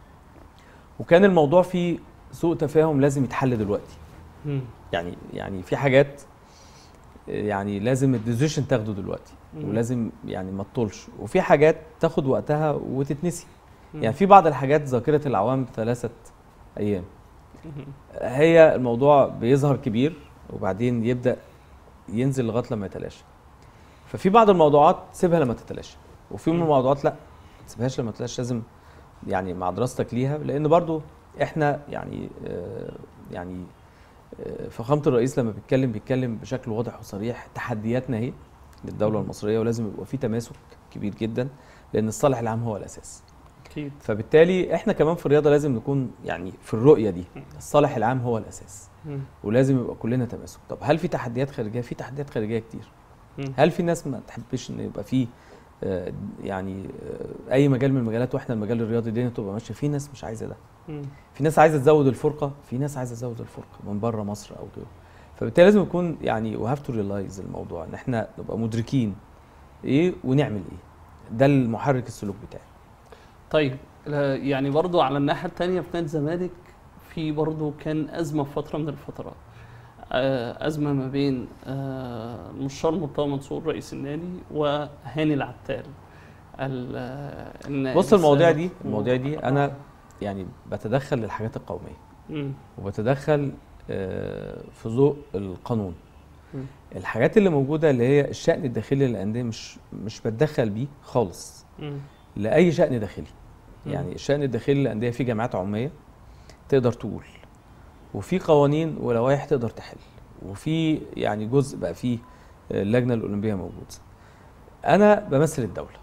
وكان الموضوع فيه سوء تفاهم لازم يتحل دلوقتي مم. يعني يعني في حاجات يعني لازم الديسيشن تاخده دلوقتي مم. ولازم يعني ما تطولش وفي حاجات تاخد وقتها وتتنسي مم. يعني في بعض الحاجات ذاكره العوام ثلاثه ايام مم. هي الموضوع بيظهر كبير وبعدين يبدا ينزل لغايه لما يتلاشى ففي بعض الموضوعات سيبها لما تتلاشى وفي من مم. الموضوعات لا ما تسيبهاش لما تتلاشى لازم يعني مع دراستك ليها لان برضو احنا يعني آه يعني آه فخامه الرئيس لما بيتكلم بيتكلم بشكل واضح وصريح تحدياتنا اهي للدوله مم. المصريه ولازم يبقى في تماسك كبير جدا لان الصالح العام هو الاساس أكيد فبالتالي احنا كمان في الرياضه لازم نكون يعني في الرؤيه دي الصالح العام هو الاساس مم. ولازم يبقى كلنا تماسك طب هل في تحديات خارجيه في تحديات خارجيه كتير مم. هل في ناس ما تحبش ان يبقى في آه، يعني آه، اي مجال من المجالات واحنا المجال الرياضي الدنيا تبقى ماشيه في ناس مش عايزه ده مم. في ناس عايزه تزود الفرقه في ناس عايزه تزود الفرقه من بره مصر او غيره فبالتالي لازم يكون يعني وهاف تو ريلايز الموضوع ان احنا نبقى مدركين ايه ونعمل ايه ده المحرك السلوك بتاعي طيب لا، يعني برضو على الناحية التانية في نادي الزمالك في برضو كان أزمة في فترة من الفترات آه، أزمة ما بين آه، المستشار مرتضى منصور رئيس النادي وهاني العتال ال- آه، النائب بص المواضيع السابق. دي المواضيع دي انا يعني بتدخل للحاجات القوميه مم. وبتدخل آه، في ضوء القانون مم. الحاجات اللي موجوده اللي هي الشأن الداخلي للأندية مش مش بتدخل بيه خالص مم. لأي شأن داخلي مم. يعني الشأن الداخلي للأندية في جامعات عمومية تقدر تقول وفي قوانين ولوائح تقدر تحل وفي يعني جزء بقى فيه اللجنة الأولمبية موجود أنا بمثل الدولة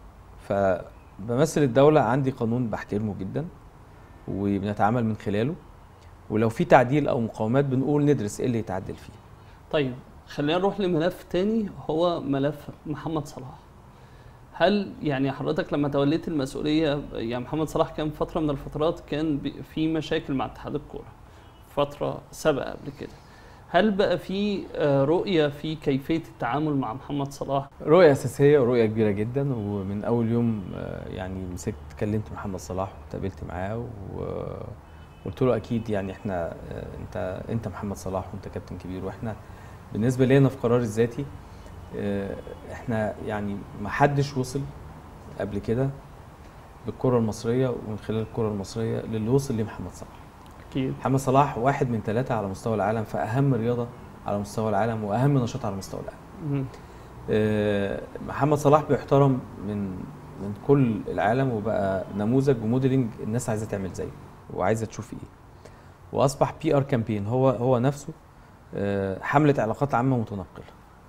فبمثل الدولة عندي قانون بحترمه جدا وبنتعامل من خلاله ولو في تعديل أو مقاومات بنقول ندرس إيه اللي يتعدل فيه طيب خلينا نروح لملف تاني هو ملف محمد صلاح هل يعني حضرتك لما توليت المسؤولية يعني محمد صلاح كان فترة من الفترات كان بي- في مشاكل مع اتحاد الكورة فترة سابقة قبل كده هل بقى في آه، رؤية في كيفية التعامل مع محمد صلاح رؤية أساسية ورؤية كبيرة جدا ومن أول يوم آه، يعني مسكت كلمت محمد صلاح واتقابلت معاه وقلت له أكيد يعني إحنا آه، أنت أنت محمد صلاح وأنت كابتن كبير وإحنا بالنسبة لنا في قراري الذاتي آه، إحنا يعني ما حدش وصل قبل كده بالكرة المصرية ومن خلال الكرة المصرية للي وصل ليه محمد صلاح أكيد محمد صلاح واحد من ثلاثة على مستوى العالم في أهم رياضة على مستوى العالم وأهم نشاط على مستوى العالم مم. آه، محمد صلاح بيحترم من من كل العالم وبقى نموذج وموديلنج الناس عايزه تعمل زيه وعايزه تشوف ايه واصبح بي ار كامبين هو هو نفسه آه، حمله علاقات عامه متنقله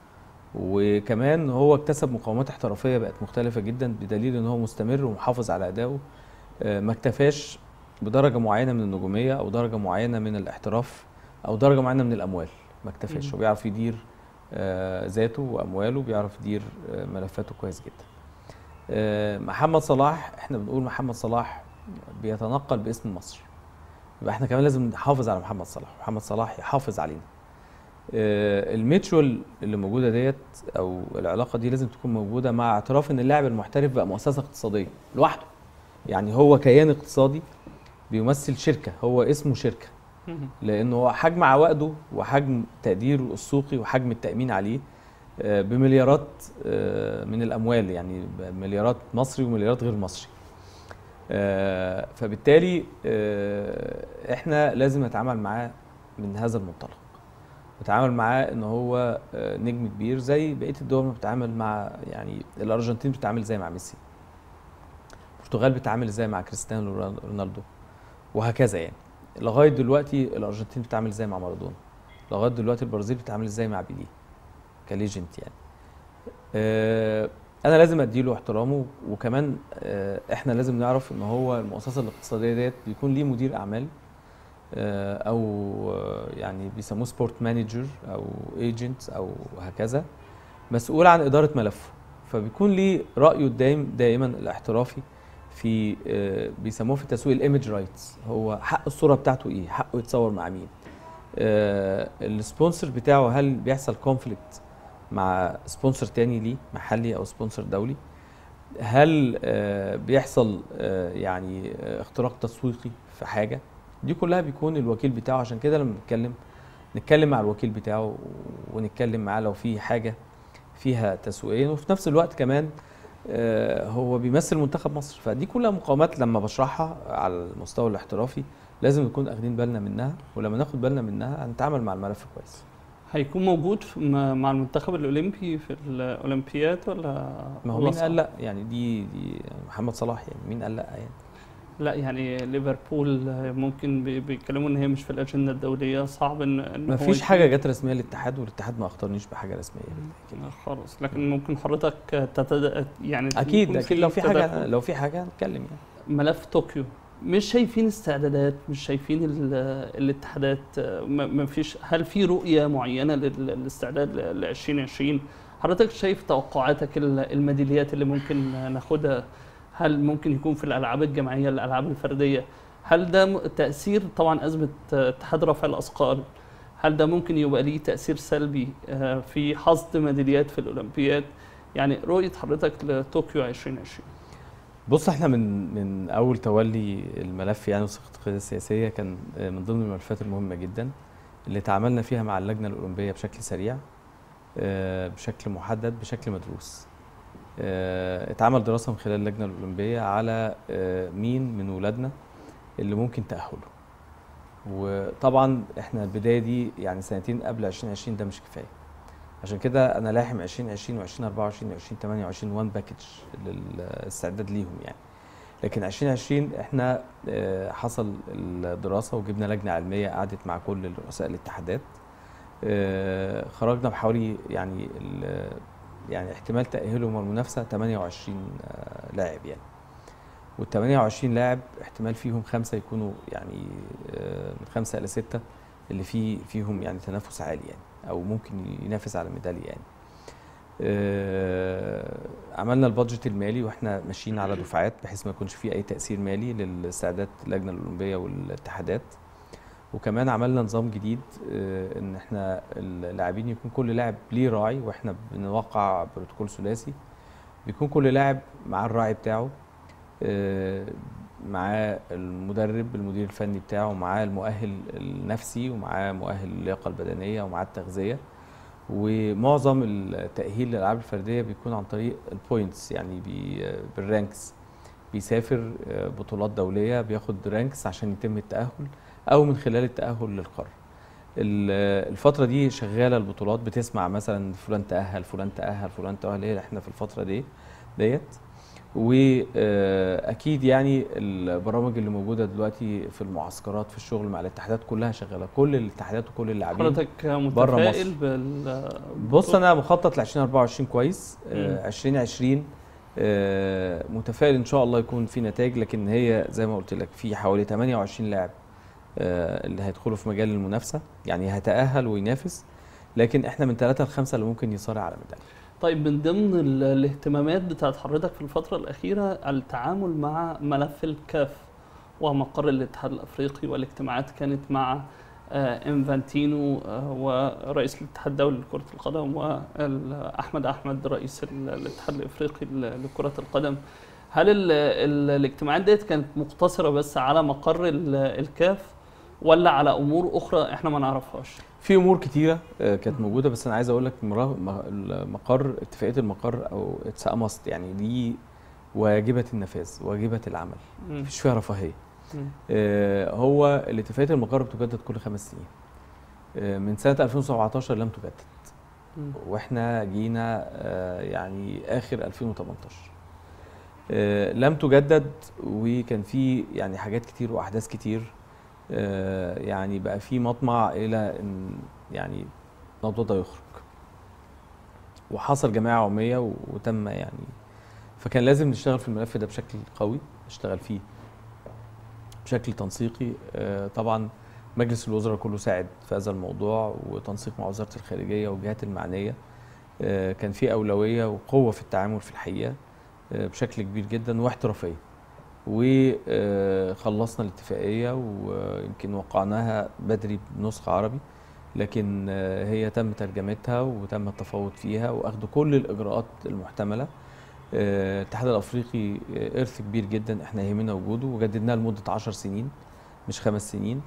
وكمان هو اكتسب مقاومات احترافيه بقت مختلفه جدا بدليل ان هو مستمر ومحافظ على ادائه آه، ما اكتفاش بدرجه معينه من النجوميه او درجه معينه من الاحتراف او درجه معينه من الاموال ما اكتفاش مم. هو بيعرف يدير آه، ذاته وامواله بيعرف يدير آه، ملفاته كويس جدا آه، محمد صلاح احنا بنقول محمد صلاح بيتنقل باسم مصر يبقى احنا كمان لازم نحافظ على محمد صلاح محمد صلاح يحافظ علينا آه، الميتشوال اللي موجوده ديت او العلاقه دي لازم تكون موجوده مع اعتراف ان اللاعب المحترف بقى مؤسسه اقتصاديه لوحده يعني هو كيان اقتصادي بيمثل شركه هو اسمه شركه لانه هو حجم عوائده وحجم تقديره السوقي وحجم التامين عليه آه، بمليارات آه، من الاموال يعني مليارات مصري ومليارات غير مصري آه، فبالتالي آه، احنا لازم نتعامل معاه من هذا المنطلق نتعامل معاه ان هو آه، نجم كبير زي بقيه الدول ما بتتعامل مع يعني الارجنتين بتتعامل زي مع ميسي البرتغال بتتعامل ازاي مع كريستيانو رونالدو وهكذا يعني لغايه دلوقتي الارجنتين بتتعامل ازاي مع مارادونا لغايه دلوقتي البرازيل بتتعامل ازاي مع بيليه كليجنت يعني آه، انا لازم اديله احترامه وكمان آه، احنا لازم نعرف ان هو المؤسسه الاقتصاديه ديت بيكون ليه مدير اعمال آه، او آه، يعني بيسموه سبورت مانجر او ايجنت او هكذا مسؤول عن اداره ملفه فبيكون ليه رايه الدائم دائما الاحترافي في آه، بيسموه في التسويق الايمج رايتس هو حق الصوره بتاعته ايه حقه يتصور مع مين آه، السبونسر بتاعه هل بيحصل كونفليكت مع سبونسر تاني ليه محلي او سبونسر دولي هل آه، بيحصل آه، يعني آه، اختراق تسويقي في حاجه دي كلها بيكون الوكيل بتاعه عشان كده لما نتكلم نتكلم مع الوكيل بتاعه ونتكلم معاه لو في حاجه فيها تسويقيا وفي نفس الوقت كمان آه، هو بيمثل منتخب مصر فدي كلها مقاومات لما بشرحها على المستوى الاحترافي لازم نكون اخدين بالنا منها ولما ناخد بالنا منها هنتعامل مع الملف كويس هيكون موجود في- م- مع المنتخب الاولمبي في الاولمبياد ولا ما هو ولا مين صعب؟ قال لا يعني دي دي محمد صلاح يعني مين قال لا يعني لا يعني ليفربول ممكن بي- بيتكلموا ان هي مش في الاجنده الدوليه صعب ان ان ما هو فيش يكون- حاجه جت رسميه للاتحاد والاتحاد ما اختارنيش بحاجه رسميه آه، خلاص لكن ممكن حضرتك تتد... يعني اكيد يكون اكيد لو في حاجه تدخل. لو في حاجه هنتكلم يعني ملف طوكيو مش شايفين استعدادات مش شايفين ال- الاتحادات ما ما فيش هل في رؤيه معينه لل- للاستعداد ل 2020 حضرتك شايف توقعاتك ال- الميداليات اللي ممكن ناخدها هل ممكن يكون في الالعاب الجماعيه الالعاب الفرديه هل ده م- تاثير طبعا ازمه اتحاد رفع الاثقال هل ده ممكن يبقى ليه تاثير سلبي آه، في حصد ميداليات في الاولمبياد يعني رؤيه حضرتك لطوكيو 2020 بص احنا من من اول تولي الملف يعني وثيقه القياده السياسيه كان آه، من ضمن الملفات المهمه جدا اللي تعاملنا فيها مع اللجنه الاولمبيه بشكل سريع آه، بشكل محدد بشكل مدروس آه، اتعمل دراسه من خلال اللجنه الاولمبيه على آه، مين من ولادنا اللي ممكن تاهله وطبعا احنا البدايه دي يعني سنتين قبل 2020 ده مش كفايه عشان كده انا لاحم 2020 و2024 و2028 وان باكج للاستعداد ليهم يعني لكن 2020 احنا آه، حصل الدراسه وجبنا لجنه علميه قعدت مع كل رؤساء الاتحادات آه، خرجنا بحوالي يعني ال- يعني احتمال تاهلهم والمنافسه 28 آه، لاعب يعني وال 28 لاعب احتمال فيهم خمسه يكونوا يعني آه، من خمسه الى سته اللي فيه فيهم يعني تنافس عالي يعني او ممكن ينافس على ميداليه يعني آه، عملنا البادجت المالي واحنا ماشيين على دفعات بحيث ما يكونش فيه اي تاثير مالي للاستعداد اللجنه الاولمبيه والاتحادات وكمان عملنا نظام جديد آه، ان احنا اللاعبين يكون كل لاعب ليه راعي واحنا بنوقع بروتوكول ثلاثي بيكون كل لاعب معاه الراعي بتاعه آه، معاه المدرب المدير الفني بتاعه معاه المؤهل النفسي ومعاه مؤهل اللياقه البدنيه ومعاه التغذيه ومعظم التاهيل للالعاب الفرديه بيكون عن طريق البوينتس يعني بي بالرانكس بيسافر آه، بطولات دوليه بياخد رانكس عشان يتم التاهل او من خلال التاهل للقاره ال- الفتره دي شغاله البطولات بتسمع مثلا فلان تاهل فلان تاهل فلان تاهل ايه احنا في الفتره دي ديت واكيد يعني البرامج اللي موجوده دلوقتي في المعسكرات في الشغل مع الاتحادات كلها شغاله كل الاتحادات وكل اللاعبين حضرتك برا متفائل مصر. بال بص انا مخطط ل 2024 كويس آه، مم. 2020 آه، متفائل ان شاء الله يكون في نتائج لكن هي زي ما قلت لك في حوالي 28 لاعب آه، اللي هيدخلوا في مجال المنافسه يعني هيتاهل وينافس لكن احنا من ثلاثة لخمسة اللي ممكن يصارع على ميداليه طيب من ضمن ال- الاهتمامات بتاعت حضرتك في الفترة الأخيرة التعامل مع ملف الكاف ومقر الاتحاد الأفريقي والاجتماعات كانت مع آه، انفانتينو آه، ورئيس الاتحاد الدولي لكرة القدم وأحمد أحمد رئيس ال- الاتحاد الإفريقي ل- لكرة القدم هل ال- ال- الاجتماعات ديت كانت مقتصرة بس على مقر ال- الكاف ولا على أمور أخرى إحنا ما نعرفهاش؟ في امور كتيره آه، كانت موجوده بس انا عايز اقول لك مرا- م- المقر اتفاقيه المقر او اتس ماست يعني دي واجبه النفاذ واجبه العمل مم. مفيش فيها رفاهيه مم. آه، هو اتفاقيه المقر بتجدد كل خمس سنين آه، من سنه 2017 لم تجدد مم. واحنا جينا آه، يعني اخر 2018 آه، لم تجدد وكان في يعني حاجات كتير واحداث كتير آه، يعني بقى في مطمع الى ان يعني الموضوع ده يخرج وحصل جماعه عموميه و- وتم يعني فكان لازم نشتغل في الملف ده بشكل قوي نشتغل فيه بشكل تنسيقي آه، طبعا مجلس الوزراء كله ساعد في هذا الموضوع وتنسيق مع وزاره الخارجيه والجهات المعنيه آه، كان في اولويه وقوه في التعامل في الحقيقه آه، بشكل كبير جدا واحترافيه وخلصنا الاتفاقيه ويمكن وقعناها بدري بنسخه عربي لكن آه، هي تم ترجمتها وتم التفاوض فيها واخذ كل الاجراءات المحتمله آه، الاتحاد الافريقي آه، ارث كبير جدا احنا يهمنا وجوده وجددناه لمده 10 سنين مش خمس سنين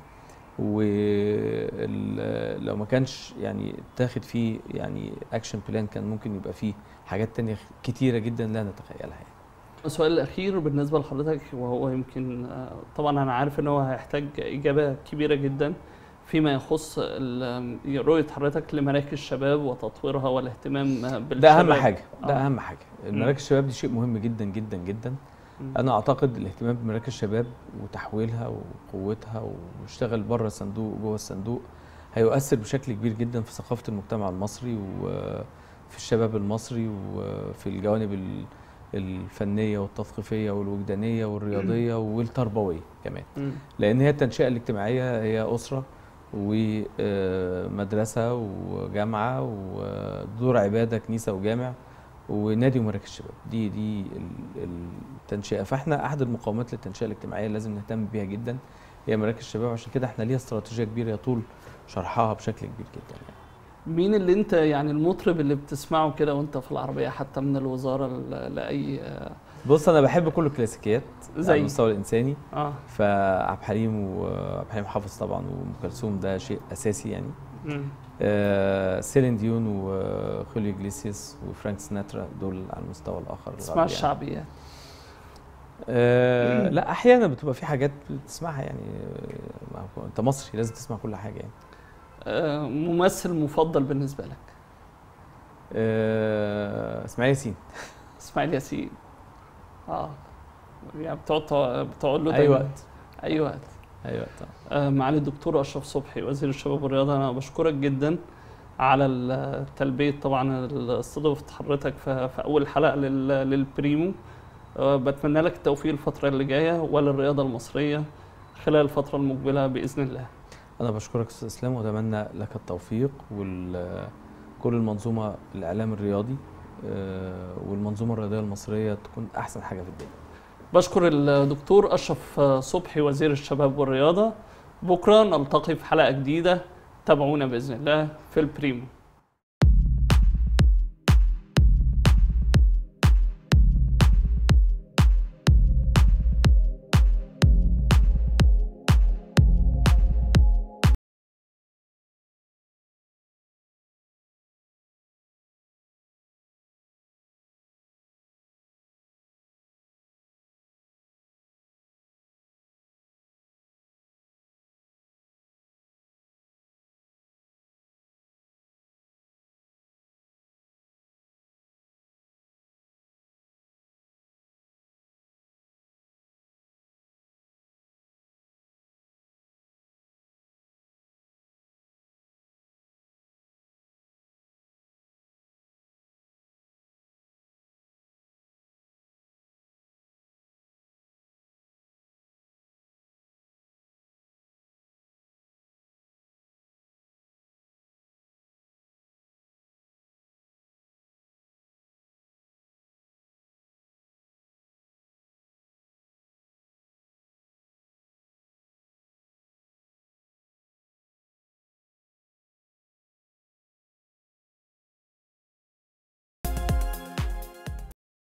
ولو ما كانش يعني تاخد فيه يعني اكشن بلان كان ممكن يبقى فيه حاجات تانية كتيره جدا لا نتخيلها يعني. السؤال الأخير بالنسبة لحضرتك وهو يمكن آه، طبعا أنا عارف إن هو هيحتاج إجابة كبيرة جدا فيما يخص ال- رؤية حضرتك لمراكز الشباب وتطويرها والاهتمام آه، بالشباب ده اهم حاجه ده آه. اهم حاجه المراكز الشباب دي شيء مهم جدا جدا جدا مم. انا اعتقد الاهتمام بمراكز الشباب وتحويلها وقوتها واشتغل بره الصندوق وجوه الصندوق هيؤثر بشكل كبير جدا في ثقافه المجتمع المصري وفي الشباب المصري وفي الجوانب ل- الفنيه والتثقيفيه والوجدانيه والرياضيه والتربويه كمان مم. لان هي التنشئه الاجتماعيه هي اسره ومدرسه وجامعه ودور عباده كنيسه وجامع ونادي ومراكز شباب دي دي ال- التنشئه فاحنا احد المقاومات للتنشئه الاجتماعيه اللي لازم نهتم بيها جدا هي مراكز الشباب عشان كده احنا ليها استراتيجيه كبيره يطول شرحها بشكل كبير جدا يعني. مين اللي أنت يعني المطرب اللي بتسمعه كده وأنت في العربية حتى من الوزارة ل- لأي آه، بص انا بحب كل الكلاسيكيات زي؟ على المستوى الانساني آه فعبد الحليم وعبد الحليم حافظ طبعا وام كلثوم ده شيء اساسي يعني مم. آه، سيلين ديون وخوليو جليسيس وفرانك سيناترا دول على المستوى الاخر تسمع الغربي يعني. الشعبيات آه لا احيانا بتبقى في حاجات بتسمعها يعني آه، ما هو انت مصري لازم تسمع كل حاجه يعني آه، ممثل مفضل بالنسبة لك آه اسماعيل ياسين اسماعيل ياسين اه يعني بتقعد بتقعد له اي دايماً. وقت اي وقت اي وقت آه. آه، معالي الدكتور اشرف صبحي وزير الشباب والرياضه انا بشكرك جدا على التلبيه طبعا استضافه حضرتك في في اول حلقه لل- للبريمو آه، بتمنى لك التوفيق الفتره اللي جايه وللرياضه المصريه خلال الفتره المقبله باذن الله انا بشكرك استاذ اسلام واتمنى لك التوفيق وكل المنظومه الاعلام الرياضي آه، والمنظومه الرياضيه المصريه تكون احسن حاجه في الدنيا بشكر الدكتور اشرف صبحي وزير الشباب والرياضه بكره نلتقي في حلقه جديده تابعونا باذن الله في البريمو